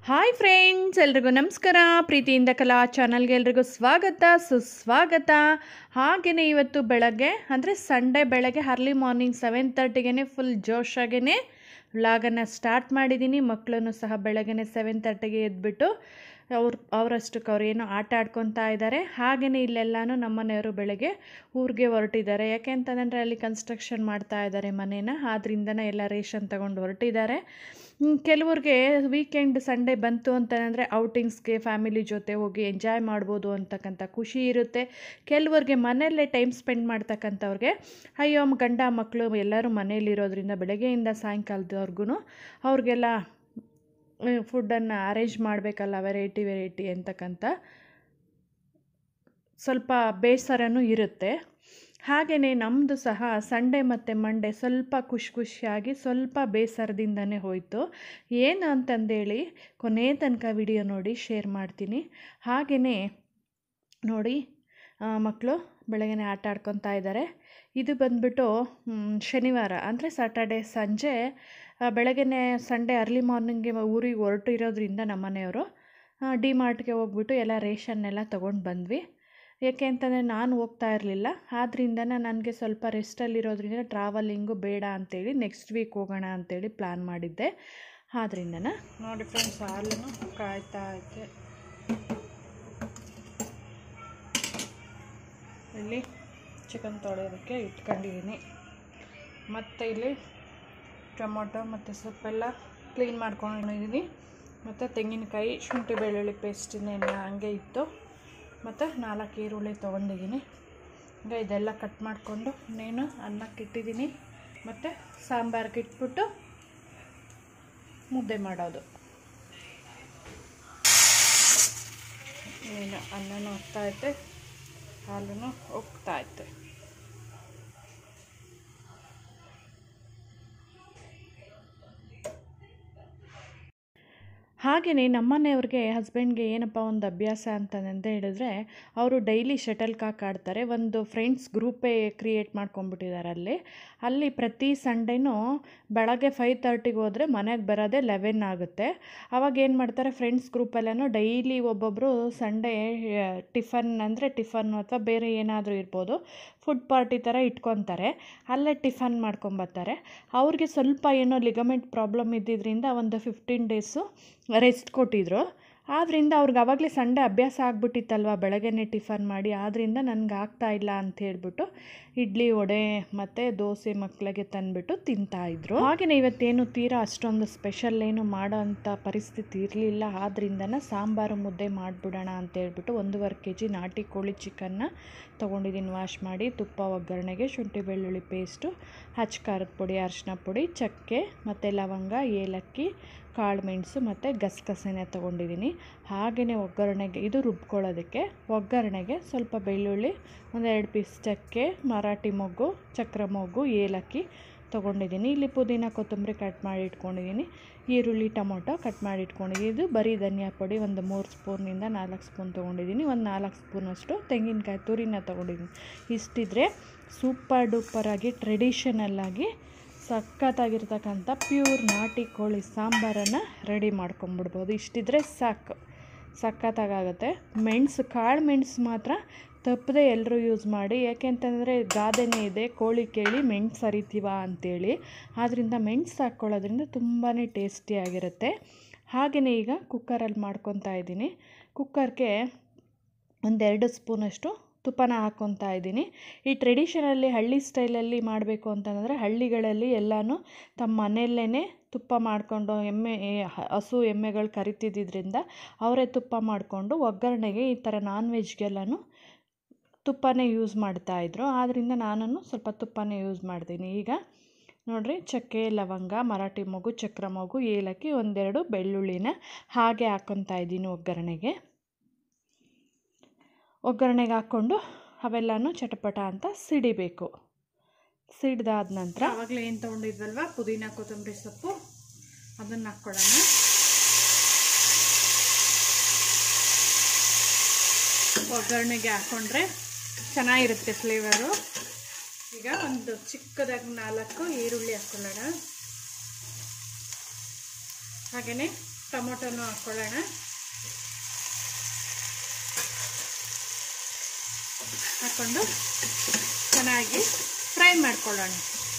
hi friends ಎಲ್ರಿಗೂ ನಮಸ್ಕಾರ ಪ್ರೀತಿಯಿಂದ ಕಲಾ ಚಾನಲ್ಗೆ ಎಲ್ರಿಗೂ ಸ್ವಾಗತ ಸುಸ್ವಾಗತ ಹಾಗೆಯೇ ಇವತ್ತು ಬೆಳಗ್ಗೆ ಅಂದರೆ ಸಂಡೇ ಬೆಳಗ್ಗೆ ಅರ್ಲಿ ಮಾರ್ನಿಂಗ್ ಸೆವೆನ್ ತರ್ಟಿಗೆ ಫುಲ್ ಜೋಶಾಗೇ ವ್ಲಾಗನ್ನು ಸ್ಟಾರ್ಟ್ ಮಾಡಿದ್ದೀನಿ ಮಕ್ಕಳನ್ನು ಸಹ ಬೆಳಗ್ಗೆ ಸೆವೆನ್ ತರ್ಟಿಗೆ ಎದ್ಬಿಟ್ಟು ಅವ್ರು ಅವರಷ್ಟಕ್ಕೆ ಅವ್ರು ಏನೋ ಆಟ ಆಡ್ಕೊತಾ ಇದ್ದಾರೆ ಹಾಗೆಯೇ ಇಲ್ಲೆಲ್ಲನೂ ನಮ್ಮ ಮನೆಯವರು ಬೆಳಗ್ಗೆ ಊರಿಗೆ ಹೊರಟಿದ್ದಾರೆ ಯಾಕೆ ಅಂತಂದರೆ ಅಲ್ಲಿ ಕನ್ಸ್ಟ್ರಕ್ಷನ್ ಮಾಡ್ತಾ ಇದ್ದಾರೆ ಮನೇನ ಆದ್ರಿಂದನೇ ಎಲ್ಲ ರೇಷನ್ ತಗೊಂಡು ಹೊರಟಿದ್ದಾರೆ ಹ್ಮ್, ಕೆಲವ್ರಿಗೆ ವೀಕೆಂಡ್ ಸಂಡೇ ಬಂತು ಅಂತಂದರೆ ಔಟಿಂಗ್ಸ್ಗೆ ಫ್ಯಾಮಿಲಿ ಜೊತೆ ಹೋಗಿ ಎಂಜಾಯ್ ಮಾಡ್ಬೋದು ಅಂತಕ್ಕಂಥ ಖುಷಿ ಇರುತ್ತೆ ಕೆಲವ್ರಿಗೆ ಮನೆಯಲ್ಲೇ ಟೈಮ್ ಸ್ಪೆಂಡ್ ಮಾಡ್ತಕ್ಕಂಥವ್ರಿಗೆ ಅಯ್ಯೋ ಮ್- ಗಂಡ ಮಕ್ಕಳು ಎಲ್ಲರೂ ಮನೇಲಿರೋದ್ರಿಂದ ಬೆಳಗ್ಗೆಯಿಂದ ಸಾಯಂಕಾಲದವರೆಗೂ ಅವ್ರಿಗೆಲ್ಲ ಫುಡ್ಡನ್ನು ಅರೇಂಜ್ ಮಾಡಬೇಕಲ್ಲ ವೆರೈಟಿ ವೆರೈಟಿ ಅಂತಕ್ಕಂಥ ಸ್ವಲ್ಪ ಬೇಸರನೂ ಇರುತ್ತೆ ಹಾಗೆಯೇ ನಮ್ಮದು ಸಹ ಸಂಡೇ ಮತ್ತು ಮಂಡೇ ಸ್ವಲ್ಪ ಖುಷಿ ಖುಷಿಯಾಗಿ ಸ್ವಲ್ಪ ಬೇಸರದಿಂದನೇ ಹೋಯಿತು ಏನು ಅಂತಂದೇಳಿ ಕೊನೆ ತನಕ ವಿಡಿಯೋ ನೋಡಿ ಶೇರ್ ಮಾಡ್ತೀನಿ ಹಾಗೆಯೇ ನೋಡಿ ಮಕ್ಕಳು ಬೆಳಗ್ಗೆ ಆಟ ಆಡ್ಕೊತಾ ಇದ್ದಾರೆ ಇದು ಬಂದ್ಬಿಟ್ಟು ಮ್, ಶನಿವಾರ ಅಂದರೆ ಸ್ಯಾಟರ್ಡೆ ಸಂಜೆ ಬೆಳಗ್ಗೆ ಸಂಡೇ ಅರ್ಲಿ ಮಾರ್ನಿಂಗ್ಗೆ ಊರಿಗೆ ಹೊರಟಿರೋದ್ರಿಂದ ನಮ್ಮ ಮನೆಯವರು ಡಿ ಮಾರ್ಟ್ಗೆ ಹೋಗ್ಬಿಟ್ಟು ಎಲ್ಲ ರೇಷನ್ನೆಲ್ಲ ತೊಗೊಂಡು ಬಂದ್ವಿ ಯಾಕೆ ಅಂತಂದರೆ ನಾನು ಹೋಗ್ತಾ ಇರಲಿಲ್ಲ ಆದ್ದರಿಂದ ನನಗೆ ಸ್ವಲ್ಪ ರೆಸ್ಟಲ್ಲಿರೋದ್ರಿಂದ ಟ್ರಾವೆಲಿಂಗು ಬೇಡ ಅಂತೇಳಿ ನೆಕ್ಸ್ಟ್ ವೀಕ್ ಹೋಗೋಣ ಅಂತೇಳಿ ಪ್ಲ್ಯಾನ್ ಮಾಡಿದ್ದೆ ಆದ್ರಿಂದನ ನೋಡಿ ಫ್ರೆಂಡ್ಸ್ ಹಾಲು ಕಾಯ್ತಾ ಐತೆ ಇಲ್ಲಿ ಚಿಕನ್ ತೊಳೆಯೋದಕ್ಕೆ ಇಟ್ಕೊಂಡಿದ್ದೀನಿ ಮತ್ತು ಇಲ್ಲಿ ಟೊಮೊಟೊ ಮತ್ತು ಸೊಪ್ಪೆಲ್ಲ ಕ್ಲೀನ್ ಮಾಡ್ಕೊಂಡಿದ್ದೀನಿ ಮತ್ತು ತೆಂಗಿನಕಾಯಿ ಶುಂಠಿ ಬೆಳ್ಳುಳ್ಳಿ ಪೇಸ್ಟ್ ಇನ್ನೇನು ಹಂಗೆ ಇತ್ತು ಮತ್ತು ನಾಲ್ಕು ಈರುಳ್ಳಿ ತೊಗೊಂಡಿದ್ದೀನಿ ಈಗ ಇದೆಲ್ಲ ಕಟ್ ಮಾಡಿಕೊಂಡು ಇನ್ನೇನು ಅನ್ನಕ್ಕೆ ಇಟ್ಟಿದ್ದೀನಿ ಮತ್ತು ಸಾಂಬಾರ್ಗೆ ಇಟ್ಬಿಟ್ಟು ಮುದ್ದೆ ಮಾಡೋದು ಇನ್ನೇನು ಅನ್ನನೂ ಹೋಗ್ತಾ ಐತೆ ಹಾಲೂ ಹೋಗ್ತಾ ಐತೆ ಹಾಗೆಯೇ ನಮ್ಮನೆಯವ್ರಿಗೆ ಹಸ್ಬೆಂಡ್ಗೆ ಏನಪ್ಪ ಒಂದು ಅಭ್ಯಾಸ ಅಂತಂದು ಹೇಳಿದ್ರೆ ಅವರು ಡೈಲಿ ಶಟಲ್ ಕಾಕ್ ಆಡ್ತಾರೆ ಒಂದು ಫ್ರೆಂಡ್ಸ್ ಗ್ರೂಪೇ ಕ್ರಿಯೇಟ್ ಮಾಡ್ಕೊಂಡ್ಬಿಟ್ಟಿದ್ದಾರೆ ಅಲ್ಲಿ ಅಲ್ಲಿ ಪ್ರತಿ ಸಂಡೇನೂ ಬೆಳಗ್ಗೆ ಫೈವ್ ತರ್ಟಿಗೆ ಹೋದರೆ ಮನೆಗೆ ಬರೋದೇ ಲೆವೆನ್ ಆಗುತ್ತೆ ಅವಾಗ ಏನು ಮಾಡ್ತಾರೆ ಫ್ರೆಂಡ್ಸ್ ಗ್ರೂಪೆಲ್ಲನೂ ಡೈಲಿ ಒಬ್ಬೊಬ್ಬರು ಸಂಡೇ ಟಿಫನ್ ಅಂದರೆ ಟಿಫನ್ ಅಥವಾ ಬೇರೆ ಏನಾದರೂ ಇರ್ಬೋದು ಫುಡ್ ಪಾರ್ಟಿ ಥರ ಇಟ್ಕೊತಾರೆ ಅಲ್ಲೇ ಟಿಫನ್ ಮಾಡ್ಕೊಂಬರ್ತಾರೆ ಅವ್ರಿಗೆ ಸ್ವಲ್ಪ ಏನೋ ಲಿಗಮೆಂಟ್ ಪ್ರಾಬ್ಲಮ್ ಇದ್ದಿದ್ದರಿಂದ ಒಂದು ಫಿಫ್ಟೀನ್ ಡೇಸು ರೆಸ್ಟ್ ಕೊಟ್ಟಿದ್ರು ಆದ್ದರಿಂದ ಅವ್ರಿಗೆ ಆವಾಗಲೇ ಸಂಡೇ ಅಭ್ಯಾಸ ಆಗ್ಬಿಟ್ಟಿತ್ತಲ್ವ ಬೆಳಗ್ಗೆನೇ ಟಿಫನ್ ಮಾಡಿ ಆದ್ದರಿಂದ ನನಗೆ ಆಗ್ತಾ ಇಲ್ಲ ಅಂತ ಹೇಳ್ಬಿಟ್ಟು ಇಡ್ಲಿ ವಡೆ ಮತ್ತು ದೋಸೆ ಮಕ್ಕಳಿಗೆ ತಂದುಬಿಟ್ಟು ತಿಂತಾಯಿದ್ರು ಹಾಗೆಯೇ ಇವತ್ತೇನು ತೀರಾ ಅಷ್ಟೊಂದು ಸ್ಪೆಷಲ್ ಏನು ಮಾಡೋ ಅಂಥ ಪರಿಸ್ಥಿತಿ ಇರಲಿಲ್ಲ ಆದ್ರಿಂದನೇ ಸಾಂಬಾರು ಮುದ್ದೆ ಮಾಡಿಬಿಡೋಣ ಅಂತ ಹೇಳ್ಬಿಟ್ಟು ಒಂದೂವರೆ ಕೆ ಜಿ ನಾಟಿ ಕೋಳಿ ಚಿಕನ್ನ ತೊಗೊಂಡಿದ್ದೀನಿ ವಾಶ್ ಮಾಡಿ ತುಪ್ಪ ಒಗ್ಗರಣೆಗೆ ಶುಂಠಿ ಬೆಳ್ಳುಳ್ಳಿ ಪೇಸ್ಟು ಹಚ್ಚ ಖಾರದ ಪುಡಿ ಅರಿಶಿನ ಪುಡಿ ಚಕ್ಕೆ ಮತ್ತು ಲವಂಗ ಏಲಕ್ಕಿ ಕಾಳು ಮೆಣಸು ಮತ್ತು ಗಸಗಸೆನೆ ತೊಗೊಂಡಿದ್ದೀನಿ ಹಾಗೆಯೇ ಒಗ್ಗರಣೆಗೆ ಇದು ರುಬ್ಕೊಳ್ಳೋದಕ್ಕೆ ಒಗ್ಗರಣೆಗೆ ಸ್ವಲ್ಪ ಬೆಳ್ಳುಳ್ಳಿ ಒಂದೆರಡು ಪೀಸ್ ಚಕ್ಕೆ ಮರಾಠಿ ಮೊಗ್ಗು ಚಕ್ರ ಮೊಗ್ಗು ಏಲಕ್ಕಿ ತೊಗೊಂಡಿದ್ದೀನಿ ಇಲ್ಲಿ ಪುದೀನ ಕೊತ್ತಂಬರಿ ಕಟ್ ಮಾಡಿ ಇಟ್ಕೊಂಡಿದ್ದೀನಿ ಈರುಳ್ಳಿ ಟೊಮೊಟೊ ಕಟ್ ಮಾಡಿ ಇಟ್ಕೊಂಡಿದ್ದೀನಿ ಇದು ಬರೀ ಧನಿಯಾ ಪುಡಿ ಒಂದು ಮೂರು ಸ್ಪೂನಿಂದ ನಾಲ್ಕು ಸ್ಪೂನ್ ತೊಗೊಂಡಿದ್ದೀನಿ ಒಂದು ನಾಲ್ಕು ಸ್ಪೂನಷ್ಟು ತೆಂಗಿನಕಾಯಿ ತುರಿನ ತೊಗೊಂಡಿದ್ದೀನಿ ಇಷ್ಟಿದ್ರೆ ಸೂಪರ್ ಡೂಪರಾಗಿ ಟ್ರೆಡಿಷನಲ್ಲಾಗಿ ಸಖತ್ತಾಗಿರ್ತಕ್ಕಂಥ ಪ್ಯೂರ್ ನಾಟಿ ಕೋಳಿ ಸಾಂಬಾರನ್ನು ರೆಡಿ ಮಾಡ್ಕೊಂಬಿಡ್ಬೋದು ಇಷ್ಟಿದ್ರೆ ಸಾಕು ಸಖತ್ತಾಗುತ್ತೆ ಮೆಣಸು ಕಾಳು ಮೆಣಸು ಮಾತ್ರ ತಪ್ಪದೆ ಎಲ್ಲರೂ ಯೂಸ್ ಮಾಡಿ ಯಾಕೆಂತಂದರೆ ಗಾದೆನೇ ಇದೆ ಕೋಳಿ ಕೇಳಿ ಮೆಣಸು ಅರಿತೀವ ಅಂತೇಳಿ ಆದ್ದರಿಂದ ಮೆಣಸು ಹಾಕ್ಕೊಳ್ಳೋದ್ರಿಂದ ತುಂಬಾ ಟೇಸ್ಟಿಯಾಗಿರುತ್ತೆ ಹಾಗೆಯೇ ಈಗ ಕುಕ್ಕರಲ್ಲಿ ಮಾಡ್ಕೊತಾ ಇದ್ದೀನಿ ಕುಕ್ಕರ್ಗೆ ಒಂದೆರಡು ಸ್ಪೂನಷ್ಟು ತುಪ್ಪನ ಹಾಕ್ಕೊತಾ ಇದ್ದೀನಿ ಈ ಟ್ರೆಡಿಷನಲ್ಲಿ ಹಳ್ಳಿ ಸ್ಟೈಲಲ್ಲಿ ಮಾಡಬೇಕು ಅಂತಂದರೆ ಹಳ್ಳಿಗಳಲ್ಲಿ ಎಲ್ಲನೂ ತಮ್ಮ ಮನೆಯಲ್ಲೇ ತುಪ್ಪ ಮಾಡಿಕೊಂಡು ಎಮ್ಮೆ ಎ- ಹ- ಹಸು ಎಮ್ಮೆಗಳು ಕರಿತಿದ್ದರಿಂದ ಅವರೇ ತುಪ್ಪ ಮಾಡಿಕೊಂಡು ಒಗ್ಗರಣೆಗೆ ಈ ಥರ ನಾನ್ ವೆಜ್ಗೆಲ್ಲನೂ ತುಪ್ಪನೇ ಯೂಸ್ ಮಾಡ್ತಾಯಿದ್ರು ಆದ್ದರಿಂದ ನಾನು ಸ್ವಲ್ಪ ತುಪ್ಪನೇ ಯೂಸ್ ಮಾಡ್ತೀನಿ ಈಗ ನೋಡಿರಿ ಚಕ್ಕೆ ಲವಂಗ ಮರಾಠಿ ಮೊಗು ಚಕ್ರ ಮೊಗು ಏಲಕ್ಕಿ ಒಂದೆರಡು ಬೆಳ್ಳುಳ್ಳಿನ ಹಾಗೆ ಹಾಕ್ಕೊತಾ ಇದ್ದೀನಿ ಒಗ್ಗರಣೆಗೆ ಒಗ್ಗರಣೆಗೆ ಹಾಕ್ಕೊಂಡು ಅವೆಲ್ಲನೂ ಚಟಪಟ ಅಂತ ಸಿಡಿಬೇಕು ಸಿಡ್ದಾದ ನಂತರ ಆವಾಗಲೇ ಏನು ತೊಗೊಂಡಿದ್ವಲ್ವ ಪುದೀನ ಕೊತ್ತಂಬರಿ ಸೊಪ್ಪು ಅದನ್ನು ಹಾಕ್ಕೊಳ್ಳೋಣ ಒಗ್ಗರಣೆಗೆ ಹಾಕ್ಕೊಂಡ್ರೆ ಚೆನ್ನಾಗಿರುತ್ತೆ ಫ್ಲೇವರು ಈಗ ಒಂದು ಚಿಕ್ಕದಾಗಿ ನಾಲ್ಕು ಈರುಳ್ಳಿ ಹಾಕ್ಕೊಳ್ಳೋಣ ಹಾಗೆಯೇ ಟೊಮೊಟೊನು ಹಾಕ್ಕೊಳ್ಳೋಣ ಹಾಕ್ಕೊಂಡು ಚೆನ್ನಾಗಿ ಫ್ರೈ ಮಾಡ್ಕೊಳ್ಳೋಣ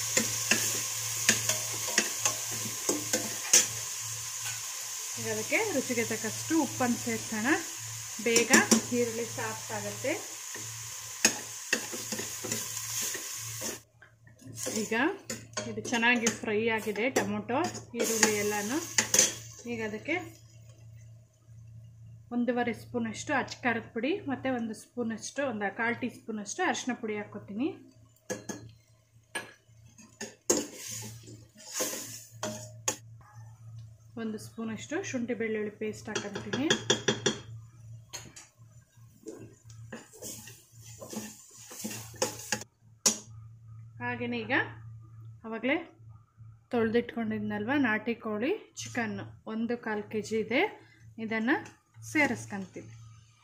ಈಗ ಅದಕ್ಕೆ ರುಚಿಗೆ ತಕ್ಕಷ್ಟು ಉಪ್ಪನ್ನು ಸೇರಿಸೋಣ ಬೇಗ ಈರುಳ್ಳಿ ಸಾಫ್ಟ್ ಆಗುತ್ತೆ ಈಗ ಇದು ಚೆನ್ನಾಗಿ ಫ್ರೈ ಆಗಿದೆ ಟೊಮೊಟೊ ಈರುಳ್ಳಿ ಎಲ್ಲನೂ ಈಗ ಅದಕ್ಕೆ ಒಂದೂವರೆ ಸ್ಪೂನಷ್ಟು ಅಚ್ಕಾರದ ಪುಡಿ ಮತ್ತು ಒಂದು ಸ್ಪೂನಷ್ಟು ಒಂದು ಕಾಲು ಟೀ ಸ್ಪೂನಷ್ಟು ಅರಿಶಿನ ಪುಡಿ ಹಾಕ್ಕೊತೀನಿ ಒಂದು ಸ್ಪೂನಷ್ಟು ಶುಂಠಿ ಬೆಳ್ಳುಳ್ಳಿ ಪೇಸ್ಟ್ ಹಾಕೊಂತೀನಿ ಹಾಗೆಯೇ ಈಗ ಆವಾಗಲೇ ತೊಳೆದಿಟ್ಕೊಂಡಿದ್ನಲ್ವ ನಾಟಿ ಕೋಳಿ ಚಿಕನ್ನು ಒಂದು ಕಾಲು ಕೆ ಜಿ ಇದೆ ಇದನ್ನು ಸೇರಿಸ್ಕೊಂತೀವಿ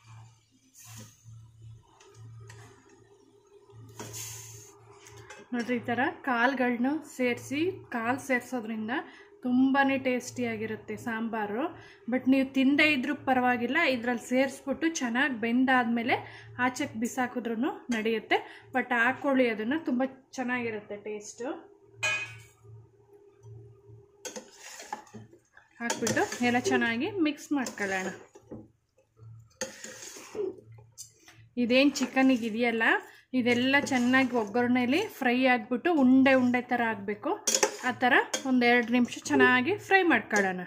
ನೋಡ್ರಿ ಈ ಥರ ಕಾಳುಗಳನ್ನ ಸೇರಿಸಿ ಕಾಲು ಸೇರಿಸೋದ್ರಿಂದ ತುಂಬಾ ಟೇಸ್ಟಿಯಾಗಿರುತ್ತೆ ಸಾಂಬಾರು ಬಟ್ ನೀವು ತಿಂದೇ ಇದ್ರೂ ಪರವಾಗಿಲ್ಲ ಇದರಲ್ಲಿ ಸೇರಿಸ್ಬಿಟ್ಟು ಚೆನ್ನಾಗಿ ಬೆಂದಾದಮೇಲೆ ಆಚೆಗೆ ಬಿಸಾಕಿದ್ರೂ ನಡೆಯುತ್ತೆ ಬಟ್ ಹಾಕ್ಕೊಳ್ಳಿ ಅದನ್ನು ತುಂಬ ಚೆನ್ನಾಗಿರುತ್ತೆ ಟೇಸ್ಟು ಹಾಕ್ಬಿಟ್ಟು ಎಲ್ಲ ಚೆನ್ನಾಗಿ ಮಿಕ್ಸ್ ಮಾಡ್ಕೊಳ್ಳೋಣ ಇದೇನು ಚಿಕನಿಗೆ ಇದೆಯಲ್ಲ ಇದೆಲ್ಲ ಚೆನ್ನಾಗಿ ಒಗ್ಗರಣೆಯಲ್ಲಿ ಫ್ರೈ ಆಗಿಬಿಟ್ಟು ಉಂಡೆ ಉಂಡೆ ಥರ ಆಗಬೇಕು ಆ ಥರ ಒಂದೆರಡು ನಿಮಿಷ ಚೆನ್ನಾಗಿ ಫ್ರೈ ಮಾಡ್ಕೊಳ್ಳೋಣ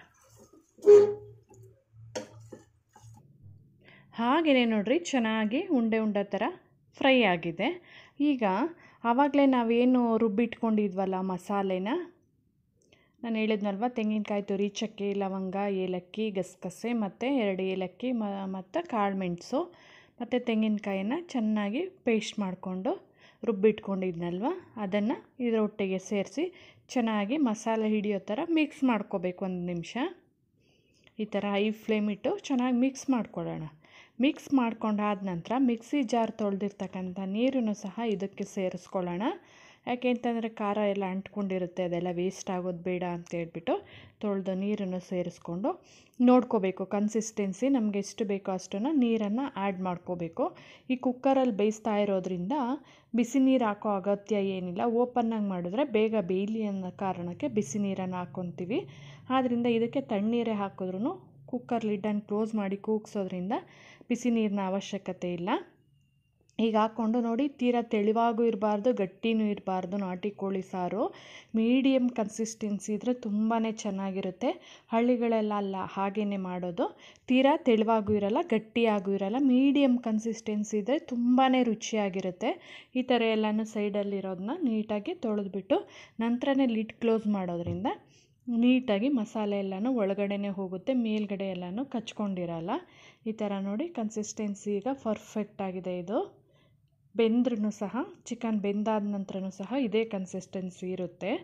ಹಾಗೆಯೇ ನೋಡ್ರಿ ಚೆನ್ನಾಗಿ ಉಂಡೆ ಉಂಡೆ ಥರ ಫ್ರೈ ಆಗಿದೆ ಈಗ ಆವಾಗಲೇ ನಾವೇನು ರುಬ್ಬಿಟ್ಕೊಂಡಿದ್ವಲ್ಲ ಮಸಾಲೆನ ನಾನು ಹೇಳಿದ್ನಲ್ವ ತೆಂಗಿನಕಾಯಿ ತುರಿ ಚಕ್ಕೆ ಲವಂಗ ಏಲಕ್ಕಿ ಗಸಗಸೆ ಮತ್ತು ಎರಡು ಏಲಕ್ಕಿ ಮ ಮತ್ತು ಕಾಳು ಮೆಣಸು ಮತ್ತು ತೆಂಗಿನಕಾಯಿನ ಚೆನ್ನಾಗಿ ಪೇಸ್ಟ್ ಮಾಡಿಕೊಂಡು ರುಬ್ಬಿಟ್ಕೊಂಡಿದ್ನಲ್ವ ಅದನ್ನು ಇದರೊಟ್ಟಿಗೆ ಸೇರಿಸಿ ಚೆನ್ನಾಗಿ ಮಸಾಲೆ ಹಿಡಿಯೋ ಥರ ಮಿಕ್ಸ್ ಮಾಡ್ಕೋಬೇಕು ಒಂದು ನಿಮಿಷ ಈ ಥರ ಹೈ ಫ್ಲೇಮ್ ಇಟ್ಟು ಚೆನ್ನಾಗಿ ಮಿಕ್ಸ್ ಮಾಡ್ಕೊಳ್ಳೋಣ ಮಿಕ್ಸ್ ಮಾಡ್ಕೊಂಡಾದ ನಂತರ ಮಿಕ್ಸಿ ಜಾರ್ ತೊಳೆದಿರ್ತಕ್ಕಂಥ ನೀರನ್ನು ಸಹ ಇದಕ್ಕೆ ಸೇರಿಸ್ಕೊಳ್ಳೋಣ ಯಾಕೆ ಅಂತಂದರೆ ಖಾರ ಎಲ್ಲ ಅಂಟ್ಕೊಂಡಿರುತ್ತೆ ಅದೆಲ್ಲ ವೇಸ್ಟ್ ಆಗೋದು ಬೇಡ ಅಂತ ಹೇಳ್ಬಿಟ್ಟು ತೊಳೆದು ನೀರನ್ನು ಸೇರಿಸ್ಕೊಂಡು ನೋಡ್ಕೋಬೇಕು ಕನ್ಸಿಸ್ಟೆನ್ಸಿ ನಮಗೆ ಎಷ್ಟು ಬೇಕೋ ಅಷ್ಟನ್ನು ನೀರನ್ನು ಆ್ಯಡ್ ಮಾಡ್ಕೋಬೇಕು ಈ ಕುಕ್ಕರಲ್ಲಿ ಬೇಯಿಸ್ತಾ ಇರೋದ್ರಿಂದ ಬಿಸಿ ನೀರು ಹಾಕೋ ಅಗತ್ಯ ಏನಿಲ್ಲ ಓಪನ್ನಾಗಿ ಮಾಡಿದ್ರೆ ಬೇಗ ಬೇಯಲಿ ಅನ್ನೋ ಕಾರಣಕ್ಕೆ ಬಿಸಿ ನೀರನ್ನು ಹಾಕ್ಕೊತೀವಿ ಆದ್ದರಿಂದ ಇದಕ್ಕೆ ತಣ್ಣೀರೇ ಹಾಕಿದ್ರೂ ಕುಕ್ಕರ್ ಲಿಡ್ಡನ್ನು ಕ್ಲೋಸ್ ಮಾಡಿ ಕೂಗ್ಸೋದ್ರಿಂದ ಬಿಸಿ ನೀರಿನ ಅವಶ್ಯಕತೆ ಇಲ್ಲ ಈಗ ಹಾಕ್ಕೊಂಡು ನೋಡಿ ತೀರಾ ತೆಳುವಾಗೂ ಇರಬಾರ್ದು ಗಟ್ಟಿನೂ ಇರಬಾರ್ದು ನಾಟಿ ಕೋಳಿ ಸಾರು ಮೀಡಿಯಮ್ ಕನ್ಸಿಸ್ಟೆನ್ಸಿ ಇದ್ದರೆ ತುಂಬಾ ಚೆನ್ನಾಗಿರುತ್ತೆ ಹಳ್ಳಿಗಳೆಲ್ಲ ಅಲ್ಲ ಹಾಗೇ ಮಾಡೋದು ತೀರಾ ತೆಳುವಾಗೂ ಇರಲ್ಲ ಗಟ್ಟಿಯಾಗೂ ಇರಲ್ಲ ಮೀಡಿಯಮ್ ಕನ್ಸಿಸ್ಟೆನ್ಸಿ ಇದ್ದರೆ ತುಂಬಾ ರುಚಿಯಾಗಿರುತ್ತೆ ಈ ಥರ ಎಲ್ಲನೂ ಸೈಡಲ್ಲಿರೋದನ್ನ ನೀಟಾಗಿ ತೊಳೆದ್ಬಿಟ್ಟು ನಂತರನೇ ಲಿಡ್ ಕ್ಲೋಸ್ ಮಾಡೋದ್ರಿಂದ ನೀಟಾಗಿ ಮಸಾಲೆ ಎಲ್ಲನೂ ಒಳಗಡೆನೇ ಹೋಗುತ್ತೆ ಮೇಲ್ಗಡೆ ಎಲ್ಲನೂ ಕಚ್ಕೊಂಡಿರಲ್ಲ ಈ ಥರ ನೋಡಿ ಕನ್ಸಿಸ್ಟೆನ್ಸಿ ಈಗ ಪರ್ಫೆಕ್ಟ್ ಆಗಿದೆ ಇದು ಬೆಂದ್ರೂ ಸಹ ಚಿಕನ್ ಬೆಂದಾದ ನಂತರನೂ ಸಹ ಇದೇ ಕನ್ಸಿಸ್ಟೆನ್ಸಿ ಇರುತ್ತೆ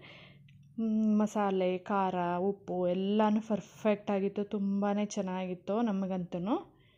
ಮಸಾಲೆ ಖಾರ ಉಪ್ಪು ಎಲ್ಲನೂ ಪರ್ಫೆಕ್ಟ್ ಆಗಿತ್ತು ತುಂಬಾ ಚೆನ್ನಾಗಿತ್ತು ನಮಗಂತೂ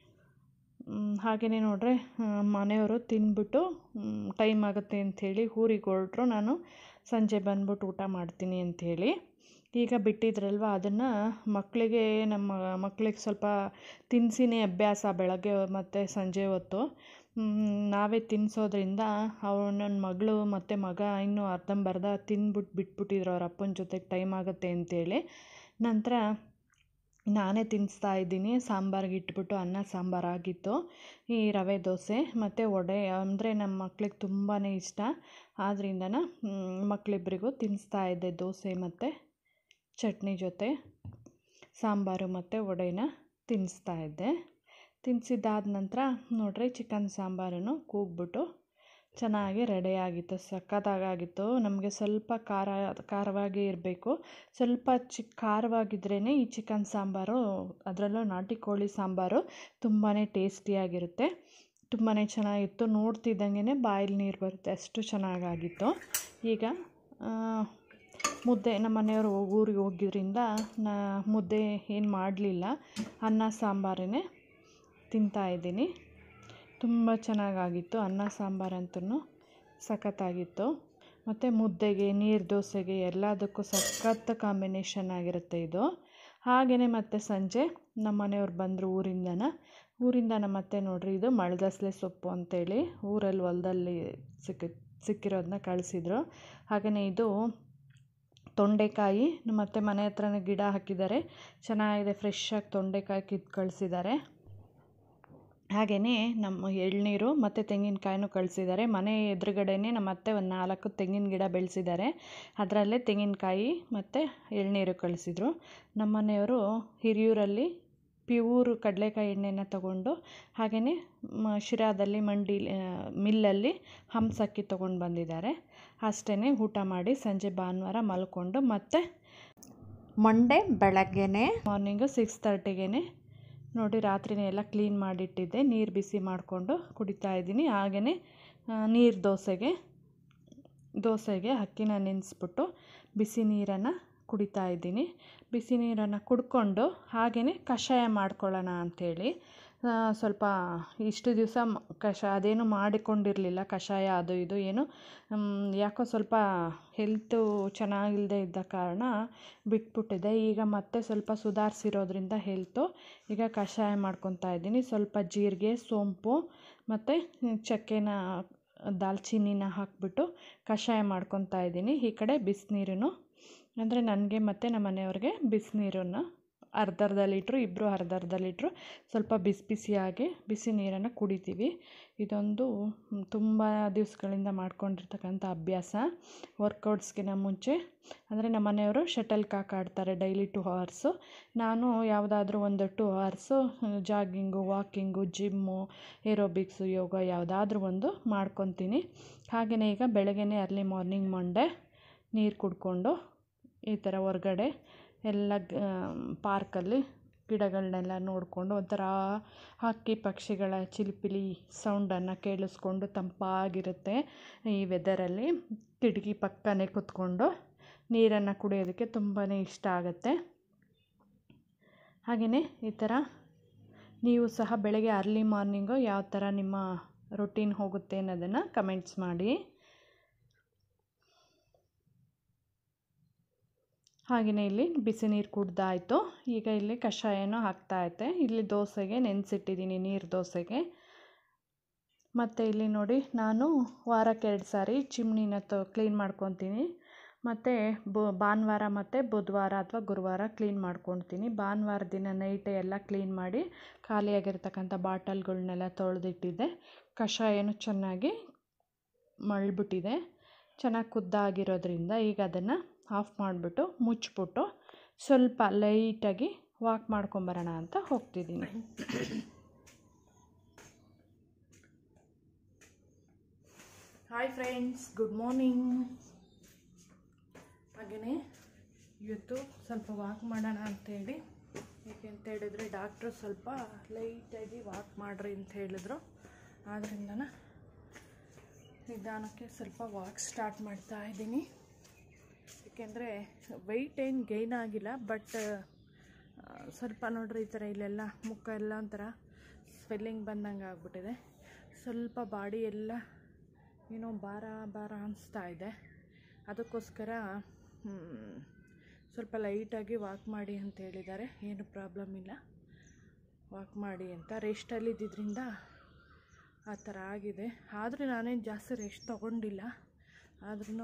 ಹಾಗೆಯೇ ನೋಡ್ರೆ ಮನೆಯವರು ತಿಂದ್ಬಿಟ್ಟು ಟೈಮ್ ಆಗುತ್ತೆ ಅಂಥೇಳಿ ಊರಿಗೆ ಹೊರಟ್ರು ನಾನು ಸಂಜೆ ಬಂದ್ಬಿಟ್ಟು ಊಟ ಮಾಡ್ತೀನಿ ಅಂಥೇಳಿ ಈಗ ಬಿಟ್ಟಿದ್ರಲ್ವ ಅದನ್ನು ಮಕ್ಕಳಿಗೆ ನಮ್ಮ ಮಕ್ಕಳಿಗೆ ಸ್ವಲ್ಪ ತಿನ್ನಿಸಿನೇ ಅಭ್ಯಾಸ ಬೆಳಗ್ಗೆ ಮತ್ತು ಸಂಜೆ ಹೊತ್ತು ನಾವೇ ತಿನ್ನಿಸೋದ್ರಿಂದ ಅವ್ರು ನನ್ನ ಮಗಳು ಮತ್ತು ಮಗ ಇನ್ನೂ ಅರ್ಧಂಬರ್ಧ ತಿಂದ್ಬಿಟ್ಟು ಬಿಟ್ಬಿಟ್ಟಿದ್ರು ಅವ್ರ ಅಪ್ಪನ ಜೊತೆಗೆ ಟೈಮ್ ಆಗುತ್ತೆ ಅಂತೇಳಿ ನಂತರ ನಾನೇ ತಿನ್ನಿಸ್ತಾ ಇದ್ದೀನಿ ಸಾಂಬಾರಿಗೆ ಇಟ್ಬಿಟ್ಟು ಅನ್ನ ಸಾಂಬಾರು ಆಗಿತ್ತು ಈ ರವೆ ದೋಸೆ ಮತ್ತು ವಡೆ ಅಂದರೆ ನಮ್ಮ ಮಕ್ಳಿಗೆ ತುಂಬಾ ಇಷ್ಟ ಆದ್ರಿಂದನ ಮಕ್ಕಳಿಬ್ರಿಗೂ ತಿನ್ನಿಸ್ತಾ ಇದ್ದೆ ದೋಸೆ ಮತ್ತು ಚಟ್ನಿ ಜೊತೆ ಸಾಂಬಾರು ಮತ್ತು ವಡೆನ ತಿನ್ನಿಸ್ತಾ ಇದ್ದೆ ತಿನ್ನಿಸಿದ್ದಾದ ನಂತರ ನೋಡ್ರಿ ಚಿಕನ್ ಸಾಂಬಾರನ್ನು ಕೂಗ್ಬಿಟ್ಟು ಚೆನ್ನಾಗಿ ರೆಡಿಯಾಗಿತ್ತು ಸಖತ್ತಾಗಿತ್ತು ನಮಗೆ ಸ್ವಲ್ಪ ಖಾರ ಖಾರವಾಗಿ ಇರಬೇಕು ಸ್ವಲ್ಪ ಚಿಕ್ಕ ಖಾರವಾಗಿದ್ರೇ ಈ ಚಿಕನ್ ಸಾಂಬಾರು ಅದರಲ್ಲೂ ನಾಟಿ ಕೋಳಿ ಸಾಂಬಾರು ತುಂಬಾ ಟೇಸ್ಟಿಯಾಗಿರುತ್ತೆ ತುಂಬಾ ಚೆನ್ನಾಗಿತ್ತು ನೋಡ್ತಿದ್ದಂಗೆ ಬಾಯಲ್ಲಿ ನೀರು ಬರುತ್ತೆ ಅಷ್ಟು ಚೆನ್ನಾಗಾಗಿತ್ತು ಈಗ ಮುದ್ದೆ ನಮ್ಮ ಮನೆಯವರು ಊರಿಗೆ ಹೋಗಿದ್ರಿಂದ ನಾ ಮುದ್ದೆ ಏನು ಮಾಡಲಿಲ್ಲ ಅನ್ನ ಸಾಂಬಾರೇ ತಿಂತಾಯಿದ್ದೀನಿ ತುಂಬ ಚೆನ್ನಾಗಾಗಿತ್ತು ಅನ್ನ ಸಾಂಬಾರಂತೂ ಸಖತ್ತಾಗಿತ್ತು ಮತ್ತು ಮುದ್ದೆಗೆ ನೀರು ದೋಸೆಗೆ ಎಲ್ಲದಕ್ಕೂ ಸಖತ್ ಕಾಂಬಿನೇಷನ್ ಆಗಿರುತ್ತೆ ಇದು ಹಾಗೆಯೇ ಮತ್ತೆ ಸಂಜೆ ನಮ್ಮ ಮನೆಯವ್ರು ಬಂದರು ಊರಿಂದನ ಊರಿಂದ ನಮ್ಮ ಅತ್ತೆ ನೋಡ್ರಿ ಇದು ಮಳ್ದಸ್ಲೆ ಸೊಪ್ಪು ಅಂತೇಳಿ ಊರಲ್ಲಿ ಹೊಲ್ದಲ್ಲಿ ಸಿಕ್ಕಿ ಸಿಕ್ಕಿರೋದನ್ನ ಕಳಿಸಿದ್ರು ಹಾಗೆಯೇ ಇದು ತೊಂಡೆಕಾಯಿ ನಮ್ಮ ಅತ್ತೆ ಮನೆ ಹತ್ರನೇ ಗಿಡ ಹಾಕಿದ್ದಾರೆ ಚೆನ್ನಾಗಿದೆ ಫ್ರೆಶ್ಶಾಗಿ ತೊಂಡೆಕಾಯಿ ಕಿತ್ತು ಕಳಿಸಿದ್ದಾರೆ ಹಾಗೆಯೇ ನಮ್ಮ ಎಳ್ನೀರು ಮತ್ತು ತೆಂಗಿನಕಾಯಿನೂ ಕಳಿಸಿದ್ದಾರೆ ಮನೆ ಎದುರುಗಡೆನೇ ನಮ್ಮ ಅತ್ತೆ ಒಂದು ನಾಲ್ಕು ತೆಂಗಿನ ಗಿಡ ಬೆಳೆಸಿದ್ದಾರೆ ಅದರಲ್ಲೇ ತೆಂಗಿನಕಾಯಿ ಮತ್ತು ಎಳ್ನೀರು ಕಳಿಸಿದ್ರು ನಮ್ಮ ಮನೆಯವರು ಹಿರಿಯೂರಲ್ಲಿ ಪ್ಯೂರ್ ಕಡಲೆಕಾಯಿ ಎಣ್ಣೆನ ತಗೊಂಡು ಹಾಗೆಯೇ ಮ ಶಿರಾದಲ್ಲಿ ಮಂಡಿ ಮಿಲ್ಲಲ್ಲಿ ಹಂಸಕ್ಕಿ ತೊಗೊಂಡು ಬಂದಿದ್ದಾರೆ ಅಷ್ಟೇ ಊಟ ಮಾಡಿ ಸಂಜೆ ಭಾನುವಾರ ಮಲ್ಕೊಂಡು ಮತ್ತೆ ಮಂಡೇ ಬೆಳಗ್ಗೆನೇ ಮಾರ್ನಿಂಗು ಸಿಕ್ಸ್ ತರ್ಟಿಗೆ ನೋಡಿ ರಾತ್ರಿನೇ ಎಲ್ಲ ಕ್ಲೀನ್ ಮಾಡಿಟ್ಟಿದ್ದೆ ನೀರು ಬಿಸಿ ಮಾಡಿಕೊಂಡು ಕುಡಿತಾ ಇದ್ದೀನಿ ಹಾಗೆಯೇ ನೀರು ದೋಸೆಗೆ ದೋಸೆಗೆ ಅಕ್ಕಿನ ನೆನೆಸ್ಬಿಟ್ಟು ಬಿಸಿ ನೀರನ್ನು ಕುಡಿತಾ ಇದ್ದೀನಿ ಬಿಸಿ ನೀರನ್ನು ಕುಡ್ಕೊಂಡು ಹಾಗೆಯೇ ಕಷಾಯ ಮಾಡ್ಕೊಳ್ಳೋಣ ಅಂಥೇಳಿ ಸ್ವಲ್ಪ ಇಷ್ಟು ದಿವಸ ಕಷ ಅದೇನು ಮಾಡಿಕೊಂಡಿರಲಿಲ್ಲ ಕಷಾಯ ಅದು ಇದು ಏನು ಯಾಕೋ ಸ್ವಲ್ಪ ಹೆಲ್ತು ಚೆನ್ನಾಗಿಲ್ಲದೆ ಇದ್ದ ಕಾರಣ ಬಿಟ್ಬಿಟ್ಟಿದ್ದೆ ಈಗ ಮತ್ತೆ ಸ್ವಲ್ಪ ಸುಧಾರಿಸಿರೋದ್ರಿಂದ ಹೆಲ್ತು ಈಗ ಕಷಾಯ ಮಾಡ್ಕೊತಾ ಇದ್ದೀನಿ ಸ್ವಲ್ಪ ಜೀರಿಗೆ ಸೋಂಪು ಮತ್ತು ಚಕ್ಕೆನ ದಾಲ್ಚಿನ್ನಿನ ಹಾಕಿಬಿಟ್ಟು ಕಷಾಯ ಮಾಡ್ಕೊತಾ ಇದ್ದೀನಿ ಈ ಕಡೆ ಬಿಸಿನೀರನ್ನು ಅಂದರೆ ನನಗೆ ಮತ್ತು ನಮ್ಮ ಮನೆಯವ್ರಿಗೆ ಬಿಸಿನೀರನ್ನು ಅರ್ಧ ಅರ್ಧ ಲೀಟ್ರು ಇಬ್ಬರು ಅರ್ಧ ಅರ್ಧ ಲೀಟ್ರು ಸ್ವಲ್ಪ ಬಿಸಿ ಬಿಸಿಯಾಗಿ ಬಿಸಿ ನೀರನ್ನು ಕುಡಿತೀವಿ ಇದೊಂದು ತುಂಬ ದಿವಸಗಳಿಂದ ಮಾಡ್ಕೊಂಡಿರ್ತಕ್ಕಂಥ ಅಭ್ಯಾಸ ವರ್ಕೌಟ್ಸ್ಗಿಂತ ಮುಂಚೆ ಅಂದರೆ ನಮ್ಮ ಮನೆಯವರು ಶಟಲ್ ಕಾಕ್ ಆಡ್ತಾರೆ ಡೈಲಿ ಟು ಅವರ್ಸು ನಾನು ಯಾವುದಾದ್ರೂ ಒಂದು two hours jogging walking gym aerobics ಯೋಗ ಯಾವುದಾದ್ರೂ ಒಂದು ಮಾಡ್ಕೊತೀನಿ ಹಾಗೆಯೇ ಈಗ ಬೆಳಗ್ಗೆನೇ ಅರ್ಲಿ ಮಾರ್ನಿಂಗ್ ಮಂಡೆ ನೀರು ಕುಡ್ಕೊಂಡು ಈ ಥರ ಹೊರ್ಗಡೆ ಎಲ್ಲ ಪಾರ್ಕಲ್ಲಿ ಗಿಡಗಳನ್ನೆಲ್ಲ ನೋಡಿಕೊಂಡು ಒಂಥರ ಹಕ್ಕಿ ಪಕ್ಷಿಗಳ ಚಿಲಿಪಿಲಿ ಸೌಂಡನ್ನು ಕೇಳಿಸ್ಕೊಂಡು ತಂಪಾಗಿರುತ್ತೆ ಈ ವೆದರಲ್ಲಿ ಕಿಟಕಿ ಪಕ್ಕನೇ ಕೂತ್ಕೊಂಡು ನೀರನ್ನು ಕುಡಿಯೋದಕ್ಕೆ ತುಂಬಾ ಇಷ್ಟ ಆಗುತ್ತೆ ಹಾಗೆಯೇ ಈ ಥರ ನೀವು ಸಹ ಬೆಳಗ್ಗೆ ಅರ್ಲಿ ಮಾರ್ನಿಂಗು ಯಾವ ಥರ ನಿಮ್ಮ ರೊಟೀನ್ ಹೋಗುತ್ತೆ ಅನ್ನೋದನ್ನು ಕಮೆಂಟ್ಸ್ ಮಾಡಿ ಹಾಗೆಯೇ ಇಲ್ಲಿ ಬಿಸಿ ನೀರು ಕುಡ್ದಾಯಿತು ಈಗ ಇಲ್ಲಿ ಕಷಾಯನೂ ಹಾಕ್ತಾಯಿದ್ದೆ ಇಲ್ಲಿ ದೋಸೆಗೆ ನೆನೆಸಿಟ್ಟಿದ್ದೀನಿ ನೀರು ದೋಸೆಗೆ ಮತ್ತು ಇಲ್ಲಿ ನೋಡಿ ನಾನು ವಾರಕ್ಕೆ ಎರಡು ಸಾರಿ ಚಿಮ್ನಿನ ತೊ ಕ್ಲೀನ್ ಮಾಡ್ಕೊತೀನಿ ಮತ್ತು ಬು ಭಾನುವಾರ ಮತ್ತು ಬುಧವಾರ ಅಥವಾ ಗುರುವಾರ ಕ್ಲೀನ್ ಮಾಡ್ಕೊಳ್ತೀನಿ ಭಾನುವಾರ ದಿನ ನೈಟೇ ಎಲ್ಲ ಕ್ಲೀನ್ ಮಾಡಿ ಖಾಲಿಯಾಗಿರ್ತಕ್ಕಂಥ ಬಾಟಲ್ಗಳ್ನೆಲ್ಲ ತೊಳೆದಿಟ್ಟಿದ್ದೆ ಕಷಾಯನೂ ಚೆನ್ನಾಗಿ ಮಳ್ಬಿಟ್ಟಿದೆ ಚೆನ್ನಾಗಿ ಕುದ್ದಾಗಿರೋದ್ರಿಂದ ಈಗ ಅದನ್ನು ಆಫ್ ಮಾಡಿಬಿಟ್ಟು ಮುಚ್ಚಿಬಿಟ್ಟು ಸ್ವಲ್ಪ ಲೈಟಾಗಿ ವಾಕ್ ಮಾಡ್ಕೊಂಬರೋಣ ಅಂತ ಹೋಗ್ತಿದ್ದೀನಿ ಹಾಯ್ ಫ್ರೆಂಡ್ಸ್ ಗುಡ್ ಮಾರ್ನಿಂಗ್ ಹಾಗೆಯೇ ಇವತ್ತು ಸ್ವಲ್ಪ ವಾಕ್ ಮಾಡೋಣ ಅಂತೇಳಿ ಏಕೆ ಅಂತ ಹೇಳಿದ್ರೆ ಡಾಕ್ಟ್ರು ಸ್ವಲ್ಪ ಲೈಟಾಗಿ ವಾಕ್ ಮಾಡಿರಿ ಅಂತ ಹೇಳಿದ್ರು ಆದ್ರಿಂದನ ನಿಧಾನಕ್ಕೆ ಸ್ವಲ್ಪ ವಾಕ್ ಸ್ಟಾರ್ಟ್ ಮಾಡ್ತಾ ಇದ್ದೀನಿ ಏಕೆಂದರೆ ವೆಯ್ಟ್ ಏನು ಗೈನ್ ಆಗಿಲ್ಲ ಬಟ್ ಸ್ವಲ್ಪ ನೋಡ್ರಿ ಈ ಥರ ಇಲ್ಲೆಲ್ಲ ಮುಖ ಎಲ್ಲ ಒಂಥರ ಸ್ವೆಲ್ಲಿಂಗ್ ಬಂದಂಗೆ ಆಗ್ಬಿಟ್ಟಿದೆ ಸ್ವಲ್ಪ ಬಾಡಿ ಎಲ್ಲ ಏನೋ ಭಾರ ಭಾರ ಅನಿಸ್ತಾ ಇದೆ ಅದಕ್ಕೋಸ್ಕರ ಸ್ವಲ್ಪ ಲೈಟಾಗಿ ವಾಕ್ ಮಾಡಿ ಅಂತ ಹೇಳಿದ್ದಾರೆ ಏನು ಪ್ರಾಬ್ಲಮ್ ಇಲ್ಲ ವಾಕ್ ಮಾಡಿ ಅಂತ ರೆಸ್ಟಲ್ಲಿ ಇದ್ದಿದ್ದರಿಂದ ಆ ಥರ ಆಗಿದೆ ಆದರೆ ನಾನೇನು ಜಾಸ್ತಿ ರೆಸ್ಟ್ ತೊಗೊಂಡಿಲ್ಲ ಆದ್ರೂ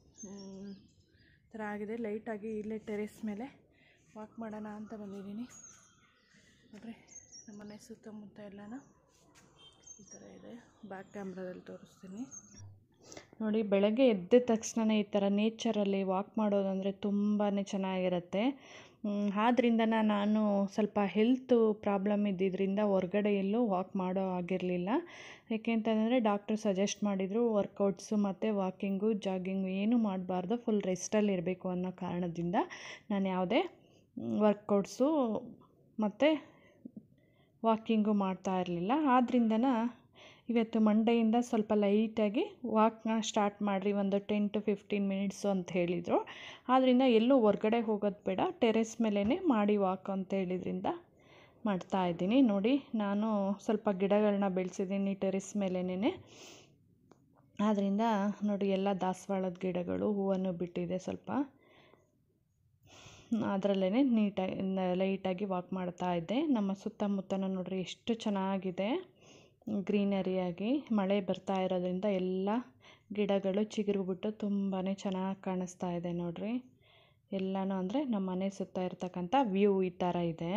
ಥರ ಆಗಿದೆ ಲೈಟಾಗಿ ಇಲ್ಲೇ ಟೆರೆಸ್ ಮೇಲೆ ವಾಕ್ ಮಾಡೋಣ ಅಂತ ಬಂದಿದ್ದೀನಿ ನೋಡ್ರಿ ನಮ್ಮನೆ ಸುತ್ತಮುತ್ತ ಎಲ್ಲನ ಈ ಥರ ಇದೆ ಬ್ಯಾಕ್ ಕ್ಯಾಮ್ರಾದಲ್ಲಿ ತೋರಿಸ್ತೀನಿ ನೋಡಿ ಬೆಳಗ್ಗೆ ಎದ್ದ ತಕ್ಷಣ ಈ ಥರ ನೇಚರಲ್ಲಿ ವಾಕ್ ಮಾಡೋದಂದರೆ ತುಂಬಾ ಚೆನ್ನಾಗಿರುತ್ತೆ ಆದ್ರಿಂದ ನಾನು ಸ್ವಲ್ಪ ಹೆಲ್ತು ಪ್ರಾಬ್ಲಮ್ ಇದ್ದಿದ್ದರಿಂದ ಹೊರ್ಗಡೆ ಎಲ್ಲೂ ವಾಕ್ ಮಾಡೋ ಆಗಿರಲಿಲ್ಲ ಏಕೆಂತಂದರೆ ಡಾಕ್ಟ್ರು ಸಜೆಸ್ಟ್ ಮಾಡಿದರು ವರ್ಕೌಟ್ಸು ಮತ್ತು ವಾಕಿಂಗು ಜಾಗಿಂಗು ಏನೂ ಮಾಡಬಾರ್ದು ಫುಲ್ ರೆಸ್ಟಲ್ಲಿ ಇರಬೇಕು ಅನ್ನೋ ಕಾರಣದಿಂದ ನಾನು ಯಾವುದೇ ವರ್ಕೌಟ್ಸು ಮತ್ತು ವಾಕಿಂಗು ಮಾಡ್ತಾ ಇರಲಿಲ್ಲ ಆದ್ರಿಂದನ ಇವತ್ತು ಮಂಡೆಯಿಂದ ಸ್ವಲ್ಪ ಲೈಟಾಗಿ ವಾಕ್ನ ಸ್ಟಾರ್ಟ್ ಮಾಡಿರಿ ಒಂದು ಟೆನ್ ಟು ಫಿಫ್ಟೀನ್ ಮಿನಿಟ್ಸು ಅಂತ ಹೇಳಿದರು ಆದ್ದರಿಂದ ಎಲ್ಲೂ ಹೊರ್ಗಡೆ ಹೋಗೋದು ಬೇಡ ಟೆರೆಸ್ ಮೇಲೇ ಮಾಡಿ ವಾಕ್ ಅಂತ ಹೇಳಿದ್ರಿಂದ ಮಾಡ್ತಾ ಇದ್ದೀನಿ ನೋಡಿ ನಾನು ಸ್ವಲ್ಪ ಗಿಡಗಳನ್ನ ಬೆಳೆಸಿದ್ದೀನಿ ಟೆರೆಸ್ ಮೇಲೇ ಆದ್ದರಿಂದ ನೋಡಿ ಎಲ್ಲ ದಾಸವಾಳದ ಗಿಡಗಳು ಹೂವನ್ನು ಬಿಟ್ಟಿದೆ ಸ್ವಲ್ಪ ಅದರಲ್ಲೇ ನೀಟಾಗಿ ಲೈಟಾಗಿ ವಾಕ್ ಮಾಡ್ತಾ ಇದ್ದೆ ನಮ್ಮ ಸುತ್ತಮುತ್ತನೂ ನೋಡ್ರಿ ಎಷ್ಟು ಚೆನ್ನಾಗಿದೆ ಗ್ರೀನರಿಯಾಗಿ ಮಳೆ ಬರ್ತಾ ಇರೋದ್ರಿಂದ ಎಲ್ಲ ಗಿಡಗಳು ಚಿಗುರುಬಿಟ್ಟು ತುಂಬಾ ಚೆನ್ನಾಗಿ ಕಾಣಿಸ್ತಾ ಇದೆ ನೋಡ್ರಿ ಎಲ್ಲನೂ ಅಂದರೆ ನಮ್ಮ ಮನೆ ಸುತ್ತ ಇರ್ತಕ್ಕಂಥ ವ್ಯೂ ಈ ಥರ ಇದೆ